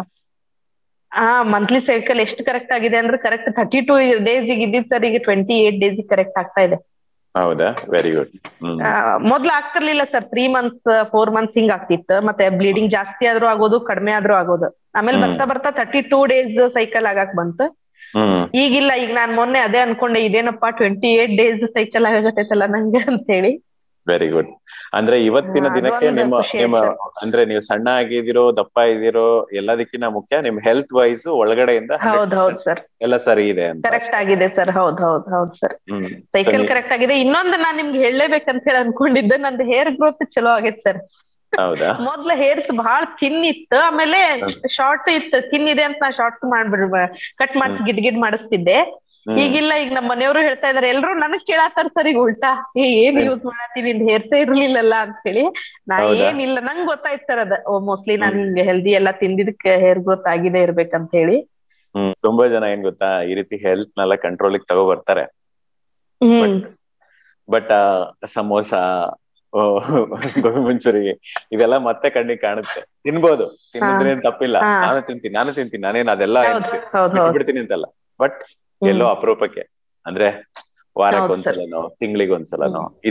A: ಹಾ ಮಂತ್ಲಿ ಸೈಕಲ್ ಎಷ್ಟು ಕರೆಕ್ಟ್ ಆಗಿದೆ ಅಂದ್ರೆ ಕರೆಕ್ಟ್ ಥರ್ಟಿ ಟೂ ಡೇಸ್ ಈಗ ಇದ್ದಿದ್ ಸರ್ ಈಗ ಟ್ವೆಂಟಿ ಏಟ್ ಡೇಸ್ ಕರೆಕ್ಟ್ ಆಗ್ತಾ ಇದೆ
D: ಹೌದಾ ವೆರಿ ಗುಡ್ ಹ್ಮ್
A: ಆ, ಮೊದ್ಲು ಆಗ್ತಿರ್ಲಿಲ್ಲ sir three months four months ಹಿಂಗ್ ಆಗ್ತಿತ್ತು ಮತ್ತೆ ಬ್ಲೀಡಿಂಗ್ ಜಾಸ್ತಿ ಆದ್ರೂ ಆಗೋದು ಕಡಿಮೆ ಆದ್ರೂ ಆಗೋದು ಆಮೇಲೆ
D: ಹ್ಮ್.
A: ಬರ್ತಾ ಬರ್ತಾ ತರ್ಟಿ ಟೂ ಡೇಸ್ ಸೈಕಲ್ ಆಗಾಕ್ ಬಂತು
D: ಹ್ಮ್
A: ಈಗಿಲ್ಲ ಈಗ ನಾನ್ ಮೊನ್ನೆ ಅದೇ ಅನ್ಕೊಂಡೆ ಇದೇನಪ್ಪಾ ಟ್ವೆಂಟಿ ಏಟ್ ಡೇಸ್ ಸೈಕಲ್ ಆಗತ್ತೈತಲ್ಲ ನಂಗೆ ಅಂತ ಹೇಳಿ
D: ವೆರಿ ಗುಡ್ ಅಂದ್ರೆ ಇವತ್ತಿನ
A: ಹಾ,
D: ದಿನಕ್ಕೆ
A: ಅದೊಂದು
D: ನಿಮ್ಮ
A: ಖುಷಿ
D: ನಿಮ್ಮ
A: ಆಯ್ತು.
D: ಅಂದ್ರೆ ನೀವು ಸಣ್ಣ ಆಗಿದಿರೋ ದಪ್ಪ ಇದಿರೋ ಎಲ್ಲದಕ್ಕಿಂತ ಮುಖ್ಯ ನಿಮ್ ಹೆಲ್ತ್ ವೈಸ್ ಒಳಗಡೆಯಿಂದ
A: ಹೌದ್
D: 100%
A: ಹೌದ್ ಸರ್
D: ಎಲ್ಲ ಸರಿ ಇದೆ ಅಂತ
A: ಕರೆಕ್ಟ್ ಆಗಿದೆ ಸರ್ ಹೌದ್ ಹೌದ್ ಹೌದ್ ಸರ್
D: ಹ್ಮ್ So
A: ಸೈಕಲ್
D: ನೀ-
A: ಕರೆಕ್ಟ್ ಆಗಿದೆ ಇನ್ನೊಂದು ನಾನ್ ನಿಮ್ಗೆ ಹೇಳಲೇಬೇಕಂತ ಹೇಳಿ ಅನ್ಕೊಂಡಿದ್ದೆ ನಂದು ಹೇರ್ ಗ್ರೋತ್ ಚಲೋ ಆಗೈತೆ ಸರ್
D: ಹೌದಾ
A: ಮೊದ್ಲು ಹೇರ್ಸ್ ಬಹಳ ಥಿನ್ ಇತ್ತು ಆಮೇಲೆ ಶಾರ್ಟ್ ಇತ್ತು ಥಿನ್ ಇದೆ ಅಂತ ನಾ ಶಾರ್ಟ್ ಮಾಡ್ಬಿಡ್ ಕಟ್ ಮಾಡಿಸಿ ಗಿಡ್ ಗಿಡ್ ಮಾಡಿಸ್ತಿದ್ದೆ
D: ಹ್ಮ್.
A: ಈಗಿಲ್ಲ ಈಗ ನಮ್ಮ ಮನೆಯವರು ಹೇಳ್ತಾ ಇದಾರೆ ಎಲ್ರು ನನಗ್ ಕೇಳತ್ತಾರ ಸರ್ ಈಗ ಉಲ್ಟಾ ಏ ಏನ್ ಯೂಸ್ ಮಾಡತ್ತೀನಿ ನಿಂದ್ ಹೇರ್ಸೇ ಇರ್ಲಿಲ್ಲಲ್ಲ ಅಂತ ಹೇಳಿ ನಾ
D: ಹೌದಾ?
A: ಏನಿಲ್ಲ ನಂಗ್ ಗೊತ್ತಾಯ್ತು ಸರ್ ಅದ ಮೋಸ್ಟ್ಲಿ ನಾನ್ ಹಿಂಗೆ ಹೆಲ್ದಿ ಎಲ್ಲಾ ತಿಂದಿದ್ದಕ್ಕೆ ಹೇರ್ ಗ್ರೋತ್ ಆಗಿದೆ ಇರ್ಬೇಕಂತ ಹೇಳಿ
D: ಹ್ಮ್ ತುಂಬಾ ಜನ ಏನ್ ಗೊತ್ತಾ ಈ ರೀತಿ ಹೆಲ್ತ್ ನೆಲ್ಲ ಕಂಟ್ರೋಲಿಗೆ ತಗೋ ಬರ್ತಾರೆ
A: ಹ್ಮ್
D: ಬಟ್ ಸಮೋಸ ಓ, ಗೋಬಿ ಮಂಚೂರಿ ಇವೆಲ್ಲ ಮತ್ತೆ ಕಣ್ಣಿಗೆ ಕಾಣುತ್ತೆ ತಿನ್ಬೋದು ತಿನ್ನೋದ್ರೇನ್ ತಪ್ಪಿಲ್ಲ
A: ಹಾ.
D: ನಾನು ತಿಂತೀನಿ ನಾನು ತಿಂತೀನಿ ನಾನೇನ್ ಅದೆಲ್ಲ ಏನ್
A: ಹೌದ್ ಹೌದ್ ಹೌದ್
D: ಬಿಡ್ತೀನಿ ಅಂತಲ್ಲ ಬಟ್
A: ಹ್ಮ್.
D: ಎಲ್ಲೋ ಅಪರೂಪಕ್ಕೆ ಅಂದ್ರೆ ವಾರಕ್ಕೆ
A: ಹೌದ್ sir.
D: ಒಂದ್ಸಲನೋ ತಿಂಗಳಿಗೆ ಒಂದ್ಸಲನೋ ಈ ತರ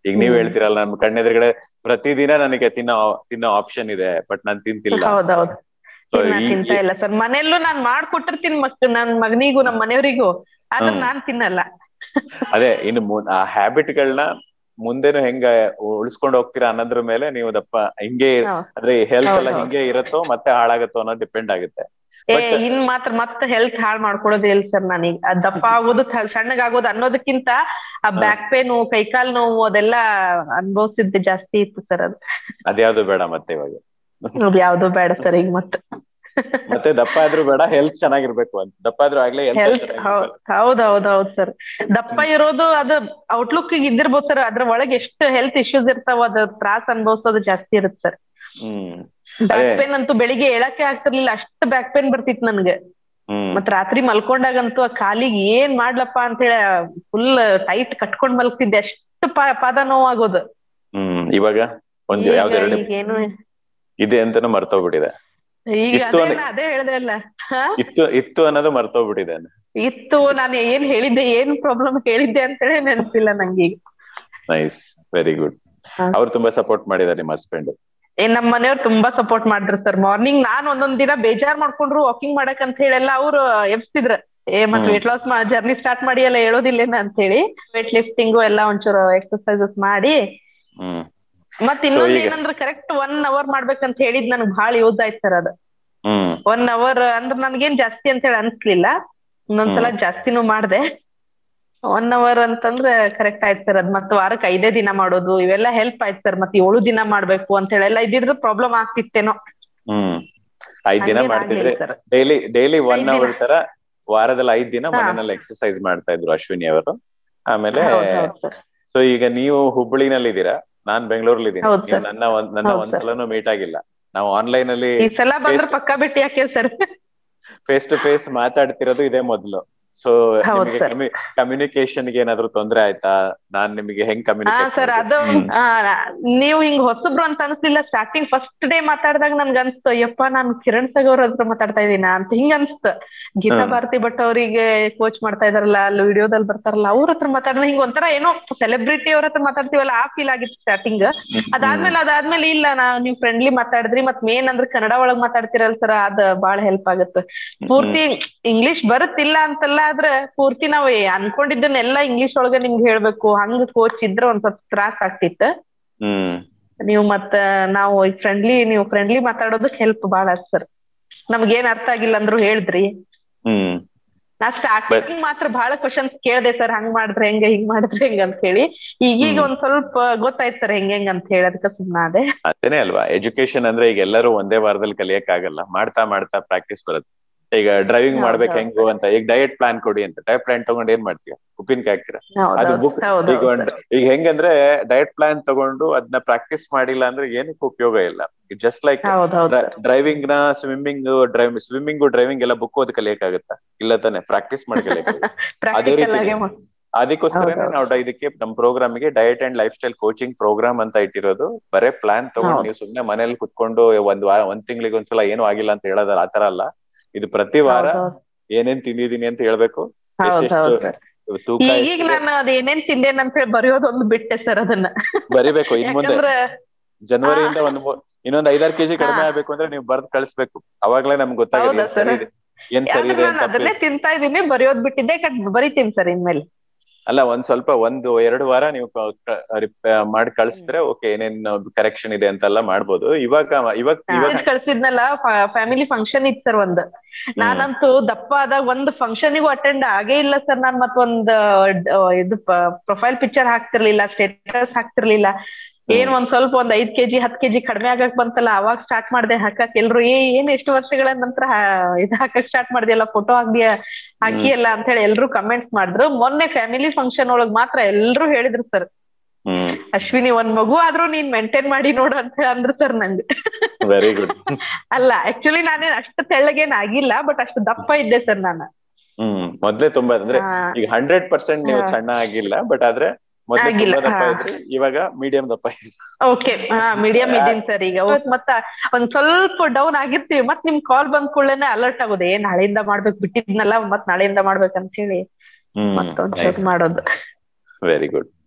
D: ಈಗ ನೀವ್
A: ಹ್ಮ್.
D: ಹೇಳ್ತಿರಲ್ಲ ನನ್ ಕಣ್ಣೆದುರುಗಡೆ ಪ್ರತಿದಿನ ನನಗೆ ತಿನ್ನೋ ತಿನ್ನೋ ಆಪ್ಷನ್ ಇದೆ ಬಟ್ ನಾನ್ ತಿಂತಿಲ್ಲ
A: ಹೌದೌದು
D: So,
A: ಇಲ್ಲ,
D: ಈ-
A: ತಿಂತಾ ಇಲ್ಲ ಸರ್ ಮನೆಯಲ್ಲೂ ನಾನ್ ಮಾಡ್ಕೊಟ್ಟಿರ್ತೀನಿ ಮಕ್ ನನ್ ಮಗನಿಗೂ ನಮ್ ಮನೆಯವರಿಗೂ ಆದ್ರೆ
D: ಹ್ಮ್.
A: ನಾನ್ ತಿನ್ನಲ್ಲ
D: ಅದೇ ಇನ್ನು ಮು- ಆ ಹ್ಯಾಬಿಟ್ ಗಳನ್ನ ಮುಂದೆನು ಹೆಂಗ ಉಳಿಸ್ಕೊಂಡು ಹೋಗ್ತೀರಾ ಅನ್ನೋದ್ರ ಮೇಲೆ ನೀವು ದಪ್ಪ ಹಿಂಗೆ
A: ಹೌದ್.
D: ಅಂದ್ರೆ ಹೆಲ್ತ್ ಎಲ್ಲ
A: ಹೌದ್ ಹೌದ್.
D: ಹಿಂಗೆ ಇರತ್ತೋ ಮತ್ತೆ ಹಾಳಾಗತ್ತೋ ಅನ್ನೋದು ಡಿಪೆಂಡ್ ಆಗುತ್ತೆ
A: ಏ
D: But-
A: ಇನ್ ಮಾತ್ರ ಮತ್ತೆ ಹೆಲ್ತ್ ಹಾಳ್ ಮಾಡ್ಕೊಡೋದೇ ಇಲ್ಲ ಸರ್ ನಾನೀಗ ಅದ್ ದಪ್ಪ ಆಗೋದು ಸ- ಸಣ್ಣಗಾಗೋದು ಅನ್ನೋದಕ್ಕಿಂತ ಆ
D: ಹಾ.
A: ಬ್ಯಾಕ್ ಪೇನು ಕೈಕಾಲ್ ನೋವು ಅದೆಲ್ಲ ಅನ್ಭವಿಸಿದ್ದೆ ಜಾಸ್ತಿ ಇತ್ತು ಸರ್ ಅದು
D: ಅದ್ಯಾವ್ದು ಬೇಡ ಮತ್ತೆ ಇವಾಗ
A: ಅದು ಯಾವ್ದು ಬೇಡ ಸರ್ ಈಗ ಮತ್ತೆ
D: ಮತ್ತೆ ದಪ್ಪ ಆದ್ರೂ ಬೇಡ ಹೆಲ್ತ್ ಚೆನ್ನಾಗಿರ್ಬೇಕು ಅಂತ ದಪ್ಪ ಆದ್ರೂ ಆಗ್ಲೇ
A: ಹೆಲ್ತ್
D: ಹೆಲ್ತ್
A: ಹೌದ್ ಹೌದ್ ಹೌದ್ ಸರ್ ದಪ್ಪ ಇರೋದು ಅದು ಔಟ್ಲುಕ್ ಇದ್ದಿರ್ಬೋದು ಸರ್ ಅದ್ರ ಒಳಗೆ ಎಷ್ಟು ಹೆಲ್ತ್ ಇಶ್ಯೂಸ್ ಇರ್ತಾವ ಅದ್ರ ತ್ರಾಸ್ ಅನ್ಭವಿಸೋದು ಜಾಸ್ತಿ ಇರುತ್ತೆ ಸರ್
D: ಹ್ಮ್
A: ಬ್ಯಾಕ್
D: ಅದೇ.
A: ಪೇನ್ ಅಂತೂ ಬೆಳಿಗ್ಗೆ ಹೇಳಕ್ಕೆ ಆಗ್ತಿರ್ಲಿಲ್ಲ ಅಷ್ಟು ಬ್ಯಾಕ್ ಪೇನ್ ಬರ್ತಿತ್ತು ನನ್ಗೆ
D: ಹ್ಮ್
A: ಮತ್ ರಾತ್ರಿ ಮಲ್ಕೊಂಡಾಗಂತೂ ಆ ಕಾಲಿಗೆ ಏನ್ ಮಾಡ್ಲಪ್ಪ ಅಂತ ಹೇಳಿ ಫುಲ್ ಟೈಟ್ ಕಟ್ಕೊಂಡ್ ಮಲ್ಗ್ತಿದ್ದೆ ಅಷ್ಟು ಪಾ- ಪಾದ ನೋವಾಗೋದು
D: ಹ್ಮ್ ಇವಾಗ ಒಂದ್
A: ಈಗ
D: ಯಾವ್ದೆರಡು
A: ಈಗೇನು
D: ಇದೆ ಅಂತಾನು ಮರ್ತೋಗ್ಬಿಟ್ಟಿದೆ
A: ಈಗ
D: ಇತ್ತು
A: ಅದೇ
D: ಅನ್ನಿ-
A: ನಾ ಅದೇ ಹೇಳ್ದೆ ಅಲ್ಲ ಹಾ?
D: ಇತ್ತು ಇತ್ತು ಅನ್ನೋದು ಮರ್ತೋಗ್ಬಿಟ್ಟಿದೆ
A: ಇತ್ತು ನಾನು ಏನ್ ಹೇಳಿದ್ದೆ ಏನ್ ಪ್ರಾಬ್ಲಮ್ ಹೇಳಿದ್ದೆ ಅಂತೇಳಿ ನೆನ್ಪಿಲ್ಲ ನಂಗೆ ಈಗ
D: ನೈಸ್ ವೆರಿ ಗುಡ್
A: ಹಾ.
D: ಅವ್ರು ತುಂಬಾ ಸಪೋರ್ಟ್ ಮಾಡಿದ್ದಾರೆ ನಿಮ್ಮ ಹಸ್ಬೆಂಡ್
A: ಏ ನಮ್ ಮನೆಯವ್ರು ತುಂಬಾ ಸಪೋರ್ಟ್ ಮಾಡಿದ್ರು ಸರ್ ಮಾರ್ನಿಂಗ್ ನಾನ್ ಒಂದೊಂದ್ ದಿನ ಬೇಜಾರ್ ಮಾಡ್ಕೊಂಡ್ರು ವಾಕಿಂಗ್ ಮಾಡಕ್ ಅಂತ ಹೇಳೆಲ್ಲ ಅವ್ರು ಎಬ್ಸಿದ್ರ ಏ ಮತ್
D: hmm.
A: Weight loss journey start ಮಾಡಿ ಎಲ್ಲ ಹೇಳೋದಿಲ್ಲೇನ ಅಂತ ಹೇಳಿ ವೇಟ್ ಲಿಫ್ಟಿಂಗು ಎಲ್ಲ ಒಂಚೂರು ಎಕ್ಸರ್ಸೈಸಸ್ ಮಾಡಿ
D: ಹ್ಮ್
A: ಮತ್ ಇನ್ನೊಂದ್
D: ಈಗ-
A: ಏನಂದ್ರೆ ಕರೆಕ್ಟ್ ಒನ್ ಅವರ್ ಮಾಡ್ಬೇಕಂತ ಹೇಳಿದ್ ನನಗ್ ಭಾಳ ಯೂಸ್ ಆಯ್ತು ಸರ್ ಅದು
D: ಹ್ಮ್
A: ಒನ್ ಅವರ್ ಅಂದ್ರೆ ನನ್ಗೇನ್ ಜಾಸ್ತಿ ಅಂತ ಹೇಳಿ ಅನ್ಸ್ಲಿಲ್ಲ ಇನ್ನೊಂದ್ಸಲ ಜಾಸ್ತಿನೂ ಮಾಡ್ದೆ ಒನ್ ಅವರ್ ಅಂತಂದ್ರೆ ಕರೆಕ್ಟ್ ಆಯ್ತು ಸರ್ ಅದ್ ಮತ್ತೆ ವಾರಕ್ಕೆ ಐದೇ ದಿನ ಮಾಡೋದು ಇವೆಲ್ಲ ಹೆಲ್ಪ್ ಆಯ್ತು ಸರ್ ಮತ್ತೆ ಏಳು ದಿನ ಮಾಡ್ಬೇಕು ಅಂತ ಹೇಳಿ ಎಲ್ಲ ಇದ್ದಿದ್ರೆ ಪ್ರಾಬ್ಲಮ್ ಆಗ್ತಿತ್ತೇನೋ
D: ಹ್ಮ್ ಐದ್ ದಿನ
A: ಹಂಗೇನ್
D: ಮಾಡ್ತಿದ್ರೆ
A: ಆಗ್ಲಿಲ್ಲ ಸರ್
D: ಡೈಲಿ ಡೈಲಿ ಒನ್
A: ಐದ್ ದಿನ.
D: ಅವರ್ ತರ ವಾರದಲ್ಲಿ ಐದ್ ದಿನ
A: ಹಾ.
D: ಮನೆಯಲ್ಲಿ ಎಕ್ಸರ್ಸೈಸ್ ಮಾಡ್ತಾ ಇದ್ರು ಅಶ್ವಿನಿ ಅವರು ಆಮೇಲೆ
A: ಹೌದ್ ಹೌದ್ ಸರ್
D: ಸೊ ಈಗ ನೀವು ಹುಬ್ಬಳ್ಳಿನಲ್ಲಿ ಇದ್ದೀರಾ ನಾನ್ ಬೆಂಗಳೂರಲ್ಲಿ ಇದ್ದೀನಿ
A: ಹೌದ್
D: ನೀವು
A: sir.
D: ನನ್ನ ಒಂದ್ ನನ್ನ
A: ಹೌದ್
D: ಒಂದ್ಸಲನೂ ಮೀಟ್ ಆಗಿಲ್ಲ ನಾವು ಆನ್ಲೈನ್ ಅಲ್ಲಿ
A: ಈ ಸಲ ಬಂದ್ರೆ
D: Face-
A: ಪಕ್ಕಾ ಭೇಟಿ ಹಾಕೇವ್ ಸರ್
D: ಫೇಸ್ ಟು ಫೇಸ್ ಮಾತಾಡ್ತಿರೋದು ಇದೇ ಮೊದಲು ಸೊ
A: ಹೌದ್
D: ನಿಮಗೆ
A: sir.
D: ಕಮ್ಯುನಿಕೇಶನ್ ಗೆ ಏನಾದ್ರು ತೊಂದ್ರೆ ಆಯ್ತಾ ನಾನ್ ನಿಮಗೆ ಹೆಂಗ್
A: ಹಾ
D: ಕಮ್ಯುನಿಕೇಟ್
A: ಸರ್ ಅದು ಆ, ನೀವು ಹಿಂಗ್ ಹೊಸಬ್ರು ಅಂತ ಅನ್ಸ್ಲಿಲ್ಲ ಸ್ಟಾರ್ಟಿಂಗ್ ಫಸ್ಟ್ ಡೇ ಮಾತಾಡಿದಾಗ ನನ್ಗ ಅನ್ಸ್ತು ಅಯ್ಯಪ್ಪ ನಾನು ಕಿರಣ್ ಸಗೌರ್ ಹತ್ರ ಮಾತಾಡ್ತಾ ಇದೀನ ಅಂತ ಹಿಂಗ ಅನ್ಸ್ತು ಗೀತಾ
D: ಹ್ಮ್.
A: ಭಾರತಿ ಭಟ್ ಅವರಿಗೆ ಕೋಚ್ ಮಾಡ್ತಾ ಇದಾರಲ್ಲ ಅಲ್ಲಿ ವಿಡಿಯೋದಲ್ಲಿ ಬರ್ತಾರಲ್ಲ ಅವ್ರ ಹತ್ರ ಮಾತಾಡಿದ್ರೆ ಹಿಂಗ ಒಂಥರ ಏನೋ ಸೆಲೆಬ್ರಿಟಿ ಅವ್ರ ಹತ್ರ ಮಾತಾಡ್ತೀವಲ್ಲ ಆ ಫೀಲ್ ಆಗಿತ್ತು ಸ್ಟಾರ್ಟಿಂಗ್ ಅದಾದ್ಮೇಲೆ ಅದಾದ್ಮೇಲೆ ಇಲ್ಲ ನಾ ನೀವು ಫ್ರೆಂಡ್ಲಿ ಮಾತಾಡಿದ್ರಿ ಮತ್ ಮೇನ್ ಅಂದ್ರೆ ಕನ್ನಡ ಒಳಗ್ ಮಾತಾಡ್ತಿರಲ್ಲ ಸರ್ ಅದ್ ಬಾಳ ಹೆಲ್ಪ್ ಆಗುತ್ತೆ ಪೂರ್ತಿ ಇಂಗ್ಲಿಷ್ ಬರುತ್ತಿಲ್ಲ ಅಂತಲ್ಲ ಆದ್ರೆ ಪೂರ್ತಿ ನಾವ್ ಏ- ಅನ್ಕೊಂಡಿದ್ದನ್ನೆಲ್ಲ ಇಂಗ್ಲಿಷ್ ಒಳಗೆ ನಿಮ್ಗೆ ಹೇಳ್ಬೇಕು ಹಂಗ ಕೋಚ್ ಇದ್ರೆ ಒಂದ್ ಸ್ವಲ್ಪ ತ್ರಾಸ ಆಗ್ತಿತ್ತು
D: ಹ್ಮ್
A: ನೀವು ಮತ್ತ ನಾವು ಫ್ರೆಂಡ್ಲಿ ನೀವು ಫ್ರೆಂಡ್ಲಿ ಮಾತಾಡೋದಕ್ ಹೆಲ್ಪ್ ಬಾಳ ಆತ್ ಸರ್ ನಮ್ಗೇನ್ ಅರ್ಥ ಆಗಿಲ್ಲ ಅಂದ್ರು ಹೇಳಿದ್ರಿ
D: ಹ್ಮ್
A: ನಾ ಸ್ಟಾರ್ಟಿಂಗ್ ಮಾತ್ರ ಬಹಳ ಕ್ವಶನ್ಸ್ ಕೇಳ್ದೆ ಸರ್ ಹಂಗ್ ಮಾಡಿದ್ರೆ ಹೆಂಗ ಹಿಂಗ್ ಮಾಡಿದ್ರೆ ಹೆಂಗ ಅಂತ ಹೇಳಿ ಈಗೀಗ
D: ಹ್ಮ್.
A: ಒಂದ್ ಸ್ವಲ್ಪ ಗೊತ್ತಾಯ್ತು ಸರ್ ಹೆಂಗ್ ಹೆಂಗ್ ಅಂತ ಹೇಳಿ ಅದಕ್ಕೆ ಸುಮ್ನಾದೆ
D: ಅದೇನೆ ಅಲ್ವಾ ಎಜುಕೇಶನ್ ಅಂದ್ರೆ ಈಗ ಎಲ್ಲರೂ ಒಂದೇ ವಾರದಲ್ಲಿ ಕಲಿಯಕ್ ಆಗಲ್ಲ ಮಾಡ್ತಾ ಮಾಡ್ತಾ ಪ್ರಾಕ್ಟೀಸ್ ಬರುತ್ತೆ ಈಗ ಡ್ರೈವಿಂಗ್
A: ಹೌದ್
D: ಮಾಡ್ಬೇಕು
A: ಹೌದ್.
D: ಹೆಂಗು ಅಂತ ಈಗ ಡಯಟ್ ಪ್ಲಾನ್ ಕೊಡಿ ಅಂತ ಡಯಟ್ ಪ್ಲಾನ್ ತಗೊಂಡು ಏನ್ ಮಾಡ್ತೀವಿ ಉಪ್ಪಿನಕಾಯಿ ಹಾಕ್ತೀರಾ ಅದು
A: ಹೌದೌದು
D: book
A: ಹೌದು
D: ಈಗ ಒಂದ್ ಈಗ ಹೆಂಗಂದ್ರೆ ಡಯಟ್ ಪ್ಲಾನ್ ತಗೊಂಡು ಅದನ್ನ ಪ್ರಾಕ್ಟೀಸ್ ಮಾಡಿಲ್ಲ ಅಂದ್ರೆ ಏನಕ್ಕೆ ಉಪಯೋಗ ಇಲ್ಲ ಜಸ್ಟ್ ಲೈಕ್
A: ಹೌದೌದು
D: ಡ್ರೈವಿಂಗ್ ನ ಸ್ವಿಮ್ಮಿಂಗ್ ಡ್ರೈವ್ ಸ್ವಿಮ್ಮಿಂಗ್ ಡ್ರೈವಿಂಗ್ ಎಲ್ಲ ಬುಕ್ ಓದ್ ಕಲಿಯಕ್ಕಾಗತ್ತಾ ಇಲ್ಲ ತಾನೆ ಪ್ರಾಕ್ಟೀಸ್ ಮಾಡಿ ಕಲಿಯಕ್ಕೆ
A: ಪ್ರಾಕ್ಟಿಕಲ್
D: ರೀತಿ
A: ಆಗಿ ಮಾ-
D: ಅದಕ್ಕೋಸ್ಕರನೇ
A: ಹೌದೌದು.
D: ನಾವು ಇದಕ್ಕೆ ನಮ್ ಪ್ರೋಗ್ರಾಮ್ ಗೆ diet and lifestyle coaching programme ಅಂತ ಇಟ್ಟಿರೋದು ಬರೇ ಪ್ಲಾನ್ ತಗೊಂಡು
A: ಹೌದು.
D: ನೀವು ಸುಮ್ನೆ ಮನೇಲಿ ಕುತ್ಕೊಂಡು ಒಂದ್ ವಾರ ಒಂದ್ ತಿಂಗಳಿಗೆ ಒಂದ್ಸಲ ಏನು ಆಗಿಲ್ಲ ಅಂತ ಹೇಳೋದಲ್ಲ ಆತರ ಅಲ್ಲ ಇದು ಪ್ರತಿ ವಾರ
A: ಹೌದೌದು.
D: ಏನೇನ್ ತಿಂದಿದೀನಿ ಅಂತ ಹೇಳ್ಬೇಕು
A: ಹೌದ್
D: ಎಷ್ಟೆಷ್ಟು
A: ಹೌದ್ ಸರ್.
D: ತೂಕ
A: ಈಗೀಗ
D: ಎಷ್ಟಿದೆ
A: ನಾನು ಅದ್ ಏನೇನ್ ತಿಂದೇನ್ ಅಂತ ಹೇಳಿ ಬರೆಯೋದೊಂದು ಬಿಟ್ಟೆ ಸರ್ ಅದನ್ನ
D: ಬರಿಬೇಕು ಇನ್ ಮುಂದೆ
A: ಯಾಕಂದ್ರೆ
D: ಜನವರಿಯಿಂದ ಒಂದ್ ಮೂ- ಇನ್ನೊಂದ್ ಐದಾರು ಕೆಜಿ ಕಡಿಮೆ
A: ಹಾ.
D: ಆಗ್ಬೇಕು ಅಂದ್ರೆ ನೀವು ಬರ್ದ್ ಕಳಿಸ್ಬೇಕು ಅವಾಗ್ಲೇ ನಮ್ಗೆ ಗೊತ್ತಾಗತ್ತೆ
A: ಹೌದಾ
D: ಏನ್ ಸರಿ
A: sir?
D: ಇದೆ ಏನ್ ಸರಿ
A: ಯಾಕಂದ್ರೆ
D: ಇದೆ
A: ನಾನು
D: ಅಂತ
A: ಅದನ್ನೇ ತಿಂತಾ ಇದೀನಿ ಬರೆಯೋದ್ ಬಿಟ್ಟಿದ್ದೆ ಕಟ್ ಬರಿತೀನಿ ಸರ್ ಇನ್ಮೇಲೆ
D: ಅಲ್ಲ ಒಂದ್ ಸ್ವಲ್ಪ ಒಂದು ಎರಡು ವಾರ ನೀವು ಕ- ಕ- ರಿಪ್- ಮಾಡಿ ಕಳಿಸಿದ್ರೆ ಓಕೆ ಏನೇನ್ ಕರೆಕ್ಷನ್ ಇದೆ ಅಂತೆಲ್ಲ ಮಾಡ್ಬೋದು ಇವಾಗ ಇವಾಗ ಇವಾಗ
A: ಕಳ್ಸಿದ್ನಲ್ಲ ಫ್ಯಾಮಿಲಿ ಫಂಕ್ಷನ್ ಇತ್ತು ಸರ್ ಒಂದ್ ನಾನಂತೂ ದಪ್ಪ ಆದಾಗ ಒಂದ್ ಫಂಕ್ಷನಿಗೂ ಅಟೆಂಡ್ ಆಗೇ ಇಲ್ಲ ಸರ್ ನಾನ್ ಮತ್ತೊಂದ್ ಆ, ಇದು ಪ್ರೊಫೈಲ್ ಪಿಕ್ಚರ್ ಹಾಕ್ತಿರ್ಲಿಲ್ಲ ಸ್ಟೇಟಸ್ ಹಾಕ್ತಿರ್ಲಿಲ್ಲ ಏನ್ ಒಂದ್ ಸ್ವಲ್ಪ ಒಂದ್ ಐದ್ ಕೆಜಿ ಹತ್ ಕೆಜಿ ಕಡಿಮೆ ಆಗಕ್ ಬಂತಲ್ಲ ಅವಾಗ ಸ್ಟಾರ್ಟ್ ಮಾಡ್ದೆ ಹಾಕಕ್ ಎಲ್ರು ಏ ಏನ್ ಎಷ್ಟು ವರ್ಷಗಳ ನಂತರ ಇದ್ ಹಾಕಕ್ ಸ್ಟಾರ್ಟ್ ಮಾಡ್ದಿಯಲ್ಲ ಫೋಟೋ ಹಾಕ್ದಿಯ ಹಾಕಿಯಲ್ಲ ಅಂತ ಹೇಳಿ ಎಲ್ರು ಕಮೆಂಟ್ಸ್ ಮಾಡಿದ್ರು ಮೊನ್ನೆ ಫ್ಯಾಮಿಲಿ ಫಂಕ್ಷನ್ ಒಳಗ್ ಮಾತ್ರ ಎಲ್ರು ಹೇಳಿದ್ರು ಸರ್
D: ಹ್ಮ್
A: ಅಶ್ವಿನಿ ಒಂದ್ ಮಗು ಆದ್ರೂ ನೀನ್ ಮೇಂಟೈನ್ ಮಾಡಿ ನೋಡು ಅಂತ ಹೇಳಿ ಅಂದ್ರು ಸರ್ ನಂಗೆ
D: ವೆರಿ ಗುಡ್
A: ಅಲ್ಲ ಆಕ್ಚುಲಿ ನಾನೇನ್ ಅಷ್ಟು ತೆಳ್ಳಗೇನ್ ಆಗಿಲ್ಲ ಬಟ್ ಅಷ್ಟು ದಪ್ಪ ಇದ್ದೆ ಸರ್ ನಾನು
D: ಹ್ಮ್ ಮೊದ್ಲೇ ತುಂಬಾ ಅಂದ್ರೆ
A: ಹಾ.
D: ಈಗ ಹಂಡ್ರೆಡ್ ಪರ್ಸೆಂಟ್ ನೀವು
A: ಹಾ.
D: ಸಣ್ಣ ಆಗಿಲ್ಲ ಬಟ್ ಆದ್ರೆ ಮೊದ್ಲೇ
A: ಆಗಿಲ್ಲ,
D: ತುಂಬಾ ದಪ್ಪ
A: ಹಾ.
D: ಇದ್ರಿ ಇವಾಗ ಮೀಡಿಯಂ ದಪ್ಪ ಇದ್ರಿ
A: ಓಕೆ ಹಾ ಮೀಡಿಯಂ ಇದೀನಿ ಸರ್ ಈಗ ಅವತ್ ಮತ್ತ ಒಂದ್ ಸ್ವಲ್ಪ ಡೌನ್ ಆಗಿರ್ತೀವಿ ಮತ್ ನಿಮ್ ಕಾಲ್ ಬಂದ್ ಕೂಡಲೇನೆ ಅಲರ್ಟ್ ಆಗೋದು ಏ ನಾಳೆಯಿಂದ ಮಾಡ್ಬೇಕು ಬಿಟ್ಟಿದ್ನಲ್ಲ ಮತ್ ನಾಳೆಯಿಂದ ಮಾಡ್ಬೇಕಂತ ಹೇಳಿ ಮತ್ತೊಂದ್ ಸ್ವಲ್ಪ ಮಾಡೋದು
D: ವೆರಿ ಗುಡ್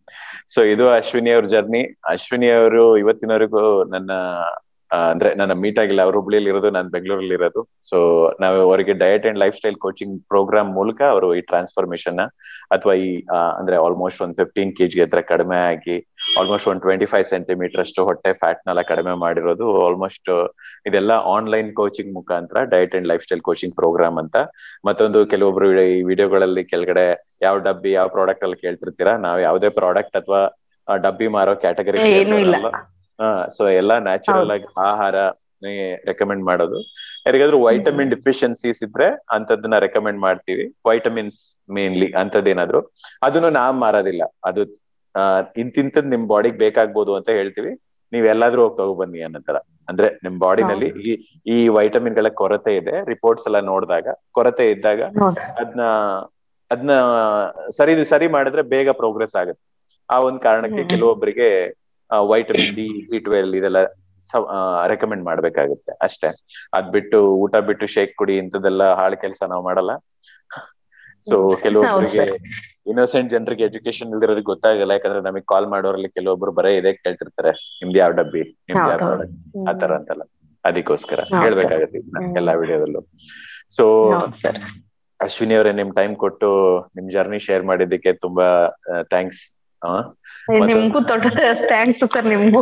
D: ಸೊ ಇದು ಅಶ್ವಿನಿ ಅವ್ರ ಜರ್ನಿ ಅಶ್ವಿನಿ ಅವರು ಇವತ್ತಿನವರೆಗೂ ನನ್ನ ಆ, ಅಂದ್ರೆ ನನ್ನ ಮೀಟ್ ಆಗಿಲ್ಲ ಅವ್ರು ಹುಬ್ಳಿಯಲ್ಲಿ ಇರೋದು ನಾನು ಬೆಂಗಳೂರಲ್ಲಿ ಇರೋದು ಸೊ ನಾವು ಅವರಿಗೆ diet and lifestyle coaching programme ಮೂಲಕ ಅವರು ಈ ಟ್ರಾನ್ಸ್ಫಾರ್ಮೇಶನ್ ಅಥವಾ ಈ ಆ, ಅಂದ್ರೆ ಆಲ್ಮೋಸ್ಟ್ ಒಂದ್ ಫಿಫ್ಟೀನ್ ಕೆಜಿ ಹತ್ರ ಕಡಿಮೆ ಆಗಿ ಆಲ್ಮೋಸ್ಟ್ ಒಂದ್ ಟ್ವೆಂಟಿ ಫೈವ್ ಸೆಂಟಿಮೀಟರ್ ಅಷ್ಟು ಹೊಟ್ಟೆ ಫ್ಯಾಟ್ ನೆಲ್ಲ ಕಡಿಮೆ ಮಾಡಿರೋದು ಆಲ್ಮೋಸ್ಟ್ ಇದೆಲ್ಲ ಆನ್ಲೈನ್ ಕೋಚಿಂಗ್ ಮುಖಾಂತರ diet and lifestyle coaching programme ಅಂತ ಮತ್ತೊಂದು ಕೆಲವೊಬ್ರು ಈ ವಿಡಿಯೋಗಳಲ್ಲಿ ಕೆಳಗಡೆ ಯಾವ ಡಬ್ಬಿ ಯಾವ ಪ್ರಾಡಕ್ಟ್ ಅಲ್ಲಿ ಕೇಳ್ತಿರ್ತೀರಾ ನಾವು ಯಾವುದೇ ಪ್ರಾಡಕ್ಟ್ ಅಥವಾ ಡಬ್ಬಿ ಮಾರೋ ಕ್ಯಾಟಗರಿ
A: ಏನೂ ಇಲ್ಲ.
D: ಸೊ ಎಲ್ಲಾ ನ್ಯಾಚುರಲ್ ಆಗಿ ಆಹಾರ ರೆಕಮೆಂಡ್ ಮಾಡೋದು ಯಾರಿಗಾದ್ರೂ ವೈಟಮಿನ್ ಡಿಫಿಷಿಯನ್ಸೀಸ್ ಇದ್ರೆ ಅಂತದನ್ನ ರೆಕಮೆಂಡ್ ಮಾಡ್ತೀವಿ ವೈಟಮಿನ್ಸ್ ಮೇನ್ಲಿ ಅಂತದೇನಾದ್ರು ಅದನ್ನು ನಾವ್ ಮಾರೋದಿಲ್ಲ ಅದು ಆ, ಇಂತಿಂತದ್ ನಿಮ್ ಬಾಡಿಗೆ ಬೇಕಾಗ್ಬೋದು ಅಂತ ಹೇಳ್ತೀವಿ ನೀವ್ ಎಲ್ಲಾದ್ರೂ ಹೋಗಿ ತಗೊಬನ್ನಿ ಅನ್ನೋ ತರ ಅಂದ್ರೆ ನಿಮ್ ಬಾಡಿನಲ್ಲಿ ಈ ಈ ವೈಟಮಿನ್ ಗಳ ಕೊರತೆ ಇದೆ ರಿಪೋರ್ಟ್ಸ್ ಎಲ್ಲ ನೋಡಿದಾಗ ಕೊರತೆ ಇದ್ದಾಗ
A: ನೋಡ್ರಿ
D: ಅದನ್ನ ಅದನ್ನ ಸರಿ ಸರಿ ಮಾಡಿದ್ರೆ ಬೇಗ ಪ್ರೋಗ್ರೆಸ್ ಆಗುತ್ತೆ ಆ ಒಂದ್ ಕಾರಣಕ್ಕೆ
A: ಹ್ಮ್.
D: ಕೆಲವೊಬ್ಬರಿಗೆ ವೈಟಮಿನ್ ಡಿ ಬಿ ಟ್ವೆಲ್ ಇದೆಲ್ಲ ರೆಕಮೆಂಡ್ ಮಾಡ್ಬೇಕಾಗುತ್ತೆ ಅಷ್ಟೇ ಅದ್ ಬಿಟ್ಟು ಊಟ ಬಿಟ್ಟು ಶೇಕ್ ಕುಡಿ ಇಂಥದ್ದೆಲ್ಲ ಹಾಳು ಕೆಲಸ ನಾವು ಮಾಡಲ್ಲ ಸೊ ಕೆಲವೊಬ್ಬರಿಗೆ ಇನ್ನೋಸೆಂಟ್ ಜನರಿಗೆ ಎಜುಕೇಶನ್ ಇಲ್ದಿರೋರಿಗೆ ಗೊತ್ತಾಗಲ್ಲ ಯಾಕಂದ್ರೆ ನಮಗೆ ಕಾಲ್ ಮಾಡೋರಲ್ಲಿ ಕೆಲವೊಬ್ರು ಬರೇ ಇದೇ ಕೇಳ್ತಿರ್ತಾರೆ ನಿಮ್ದು ಯಾವ ಡಬ್ಬಿ ನಿಮ್ದು ಯಾವ
A: ಹೌದು.
D: ಪ್ರಾಡಕ್ಟ್ ಆತರ ಅಂತಲ್ಲ ಅದಕ್ಕೋಸ್ಕರ
A: ಹೌದು.
D: ಹೇಳ್ಬೇಕಾಗತ್ತೆ ಇದನ್ನ
A: ಹ್ಮ್.
D: ಎಲ್ಲಾ ವಿಡಿಯೋದಲ್ಲೂ ಸೊ
A: ಹೌದು ಸರ್
D: ಅಶ್ವಿನಿ ಅವರೇ ನಿಮ್ ಟೈಮ್ ಕೊಟ್ಟು ನಿಮ್ ಜರ್ನಿ ಶೇರ್ ಮಾಡಿದ್ದಕ್ಕೆ ತುಂಬಾ ಥ್ಯಾಂಕ್ಸ್
A: ನಿಮ್ಗೂ ದೊಡ್ಡ ಥ್ಯಾಂಕ್ಸ್ ಸರ್ ನಿಮ್ಗೂ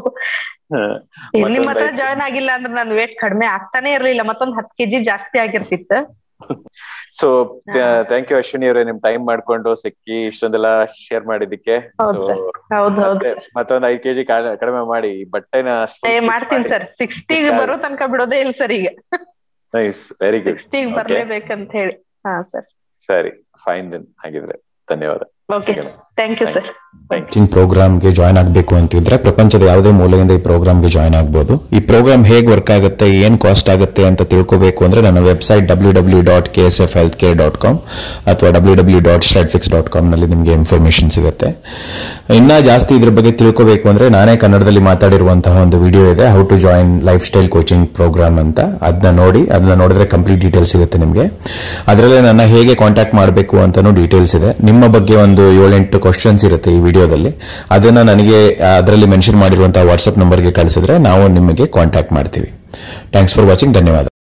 A: ನಿಮ್ ಹತ್ರ
D: ಮತ್ತೊಂದ್
A: ಜಾಯ್ನ್ ಆಗಿಲ್ಲ ಅಂದ್ರೆ ನನ್ ವೇಟ್ ಕಡಿಮೆ ಆಗ್ತಾನೆ ಇರ್ಲಿಲ್ಲ ಮತ್ತೊಂದ್ ಹತ್ ಕೆಜಿ ಜಾಸ್ತಿ ಆಗಿರ್ತಿತ್ತು
D: ಸೊ ಥ್ಯಾಂಕ್ ಯು ಅಶ್ವಿನಿ ಅವರೇ ನಿಮ್ ಟೈಮ್ ಮಾಡ್ಕೊಂಡು ಸಿಕ್ಕಿ ಇಷ್ಟೊಂದೆಲ್ಲ ಶೇರ್ ಮಾಡಿದ್ದಕ್ಕೆ
A: ಹೌದು
D: ಸೊ
A: sir. ಹೌದ್ ಹೌದು
D: ಮತ್ತೊಂದ್ ಐದ್ ಕೆಜಿ ಕಡಿಮೆ ಮಾಡಿ ಈ ಬಟ್ಟೆನ
A: ಏ ಮಾಡ್ತೀನಿ ಸರ್ ಸಿಕ್ಸ್ಟಿಗ್ ಬರೋ ತನಕ ಬಿಡೋದೇ ಇಲ್ಲ ಸರ್ ಈಗ
D: ನೈಸ್ ವೆರಿ ಗುಡ್
A: ಸಿಕ್ಸ್ಟಿಗ್ ಬರ್ಲೇಬೇಕಂತ ಹೇಳಿ ಹಾ ಸರ್
D: ಸರಿ ಫೈನ್ ದೆನ್ ಹಾಗಿದ್ರೆ ಧನ್ಯವಾದ
A: okay thank you sir
E: coaching ಪ್ರೋಗ್ರಾಮ್ಗೆ ಜಾಯ್ನ್ ಆಗಬೇಕು ಅಂತಿದ್ರೆ ಪ್ರಪಂಚದ ಯಾವುದೇ ಮೂಲೆಯಿಂದ ಈ ಪ್ರೋಗ್ರಾಮ್ಗೆ ಜಾಯ್ನ್ ಆಗ್ಬೋದು ಈ ಪ್ರೋಗ್ರಾಮ್ ಹೇಗೆ ವರ್ಕ್ ಆಗುತ್ತೆ ಏನು ಕಾಸ್ಟ್ ಆಗುತ್ತೆ ಅಂತ ತಿಳ್ಕೋಬೇಕು ಅಂದ್ರೆ ನನ್ನ website W W dot K S F health care dot com ಅಥವಾ W W dot fix dot ಕಾಮ್ನಲ್ಲಿ ನಿಮಗೆ ಇನ್ಫಾರ್ಮೇಶನ್ ಸಿಗುತ್ತೆ ಇನ್ನ ಜಾಸ್ತಿ ಇದ್ರ ಬಗ್ಗೆ ತಿಳ್ಕೋಬೇಕು ಅಂದ್ರೆ ನಾನೇ ಕನ್ನಡದಲ್ಲಿ ಮಾತಾಡಿರುವಂತಹ ಒಂದು ವಿಡಿಯೋ ಇದೆ how to join lifestyle coaching programme ಅಂತ ಅದನ್ನ ನೋಡಿ ಅದನ್ನ ನೋಡಿದ್ರೆ ಕಂಪ್ಲೀಟ್ ಡೀಟೇಲ್ಸ್ ಸಿಗುತ್ತೆ ನಿಮಗೆ ಅದರಲ್ಲೇ ನನ್ನ ಹೇಗೆ ಕಾಂಟ್ಯಾಕ್ಟ್ ಮಾಡಬೇಕು ಅಂತಾನು ಡೀಟೇಲ್ಸ್ ಇದೆ ನಿಮ್ಮ ಬಗ್ಗೆ ಒಂದು ಏಳೆಂಟು ಕ್ವಶನ್ಸ್ ಇರುತ್ತೆ ಈ ವಿಡಿಯೋದಲ್ಲಿ ಅದನ್ನ ನನಗೆ ಅದರಲ್ಲಿ ಮೆನ್ಷನ್ ಮಾಡಿರುವಂತಹ ವಾಟ್ಸ್ಆಪ್ ನಂಬರ್ಗೆ ಕಳಿಸಿದ್ರೆ ನಾವು ನಿಮಗೆ ಕಾಂಟ್ಯಾಕ್ಟ್ ಮಾಡ್ತೀವಿ ಥ್ಯಾಂಕ್ಸ್ ಫಾರ್ ವಾಚಿಂಗ್ ಧನ್ಯವಾದ